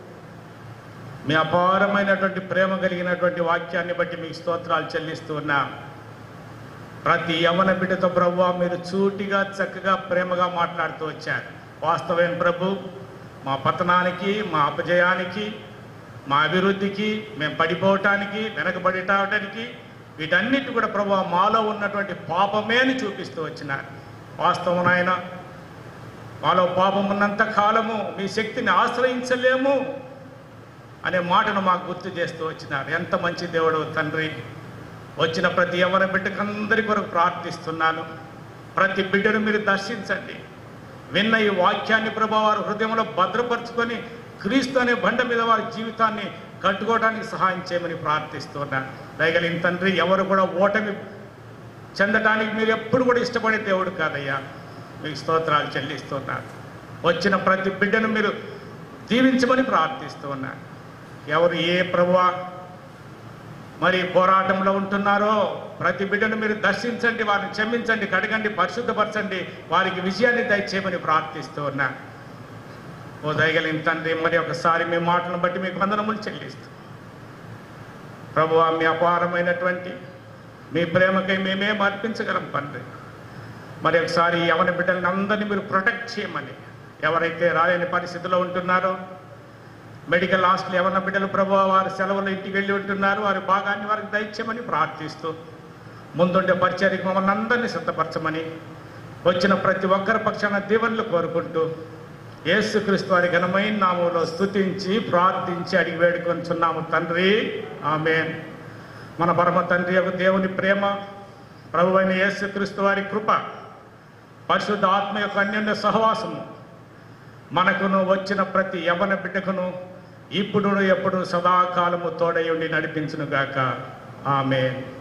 మీ అపారమైనటువంటి ప్రేమ కలిగినటువంటి వాక్యాన్ని బట్టి మీకు స్తోత్రాలు చెల్లిస్తూ ఉన్నాం ప్రతి యవన బిడ్డతో ప్రభు మీరు చూటిగా చక్కగా ప్రేమగా మాట్లాడుతూ వచ్చారు వాస్తవమైన ప్రభు మా పతనానికి మా అపజయానికి మా అభివృద్ధికి మేము పడిపోవటానికి వెనకబడిటానికి వీటన్నిటి కూడా ప్రభు మాలో ఉన్నటువంటి పాపమే అని చూపిస్తూ వచ్చినారు వాస్తవం ఆయన మాలో పాపం ఉన్నంత కాలము మీ శక్తిని ఆశ్రయించలేము అనే మాటను మాకు గుర్తు చేస్తూ వచ్చినారు ఎంత మంచి దేవుడు తండ్రి వచ్చిన ప్రతి ఎవరి బిడ్డకందరి కొరకు ప్రార్థిస్తున్నాను ప్రతి బిడ్డను మీరు దర్శించండి విన్న ఈ వాక్యాన్ని ప్రభా వారి హృదయంలో భద్రపరుచుకొని క్రీస్తు అనే బండ మీద వారి జీవితాన్ని కట్టుకోవడానికి సహాయం చేయమని ప్రార్థిస్తున్నాను దయగలిగిన తండ్రి ఎవరు కూడా ఓటమి చెందటానికి మీరు ఎప్పుడు కూడా ఇష్టపడే దేవుడు కాదయ్యా మీకు స్తోత్రాలు చెల్లిస్తున్నారు వచ్చిన ప్రతి బిడ్డను మీరు దీవించమని ప్రార్థిస్తున్నారు ఎవరు ఏ ప్రభువా మరి పోరాటంలో ఉంటున్నారో ప్రతి బిడ్డను మీరు దర్శించండి వారిని క్షమించండి కడగండి పరిశుద్ధపరచండి వారికి విజయాన్ని దయచేయమని ప్రార్థిస్తూ ఉన్నా ఓ దయగలిగిన తండ్రి మరి ఒకసారి మీ మాటలను బట్టి మీకు వందనములు చెల్లిస్తూ ప్రభువా మీ అపారమైనటువంటి మీ ప్రేమకై మేమేం అర్పించగలం తండ్రి మరి ఒకసారి ఎవరి బిడ్డలను అందరినీ మీరు ప్రొటెక్ట్ చేయమని ఎవరైతే రాలేని పరిస్థితిలో ఉంటున్నారో మెడికల్ హాస్టల్ ఎవరిన బిడ్డలు ప్రభు వారి సెలవులు ఇంటికి వెళ్ళి ఉంటున్నారు వారి భాగాన్ని వారికి దయచేయమని ప్రార్థిస్తూ ముందుండే పరిచర్యకు మమ్మల్ని అందరినీ సిద్ధపరచమని వచ్చిన ప్రతి ఒక్కరి పక్షాన దీవెనలు కోరుకుంటూ యేసుక్రీస్తు వారి ఘనమైన నామంలో స్తుతించి ప్రార్థించి అడిగి వేడుకొంచున్నాము తండ్రి ఆమె మన పరమ తండ్రి యొక్క దేవుని ప్రేమ ప్రభు అయిన యేసుక్రీస్తు వారి కృప పరిశుద్ధ ఆత్మ యొక్క అన్యోన్య సహవాసము మనకును వచ్చిన ప్రతి యవన బిడ్డకును ఇప్పుడు ఎప్పుడు సదాకాలము తోడయుండి నడిపించును గాక ఆమె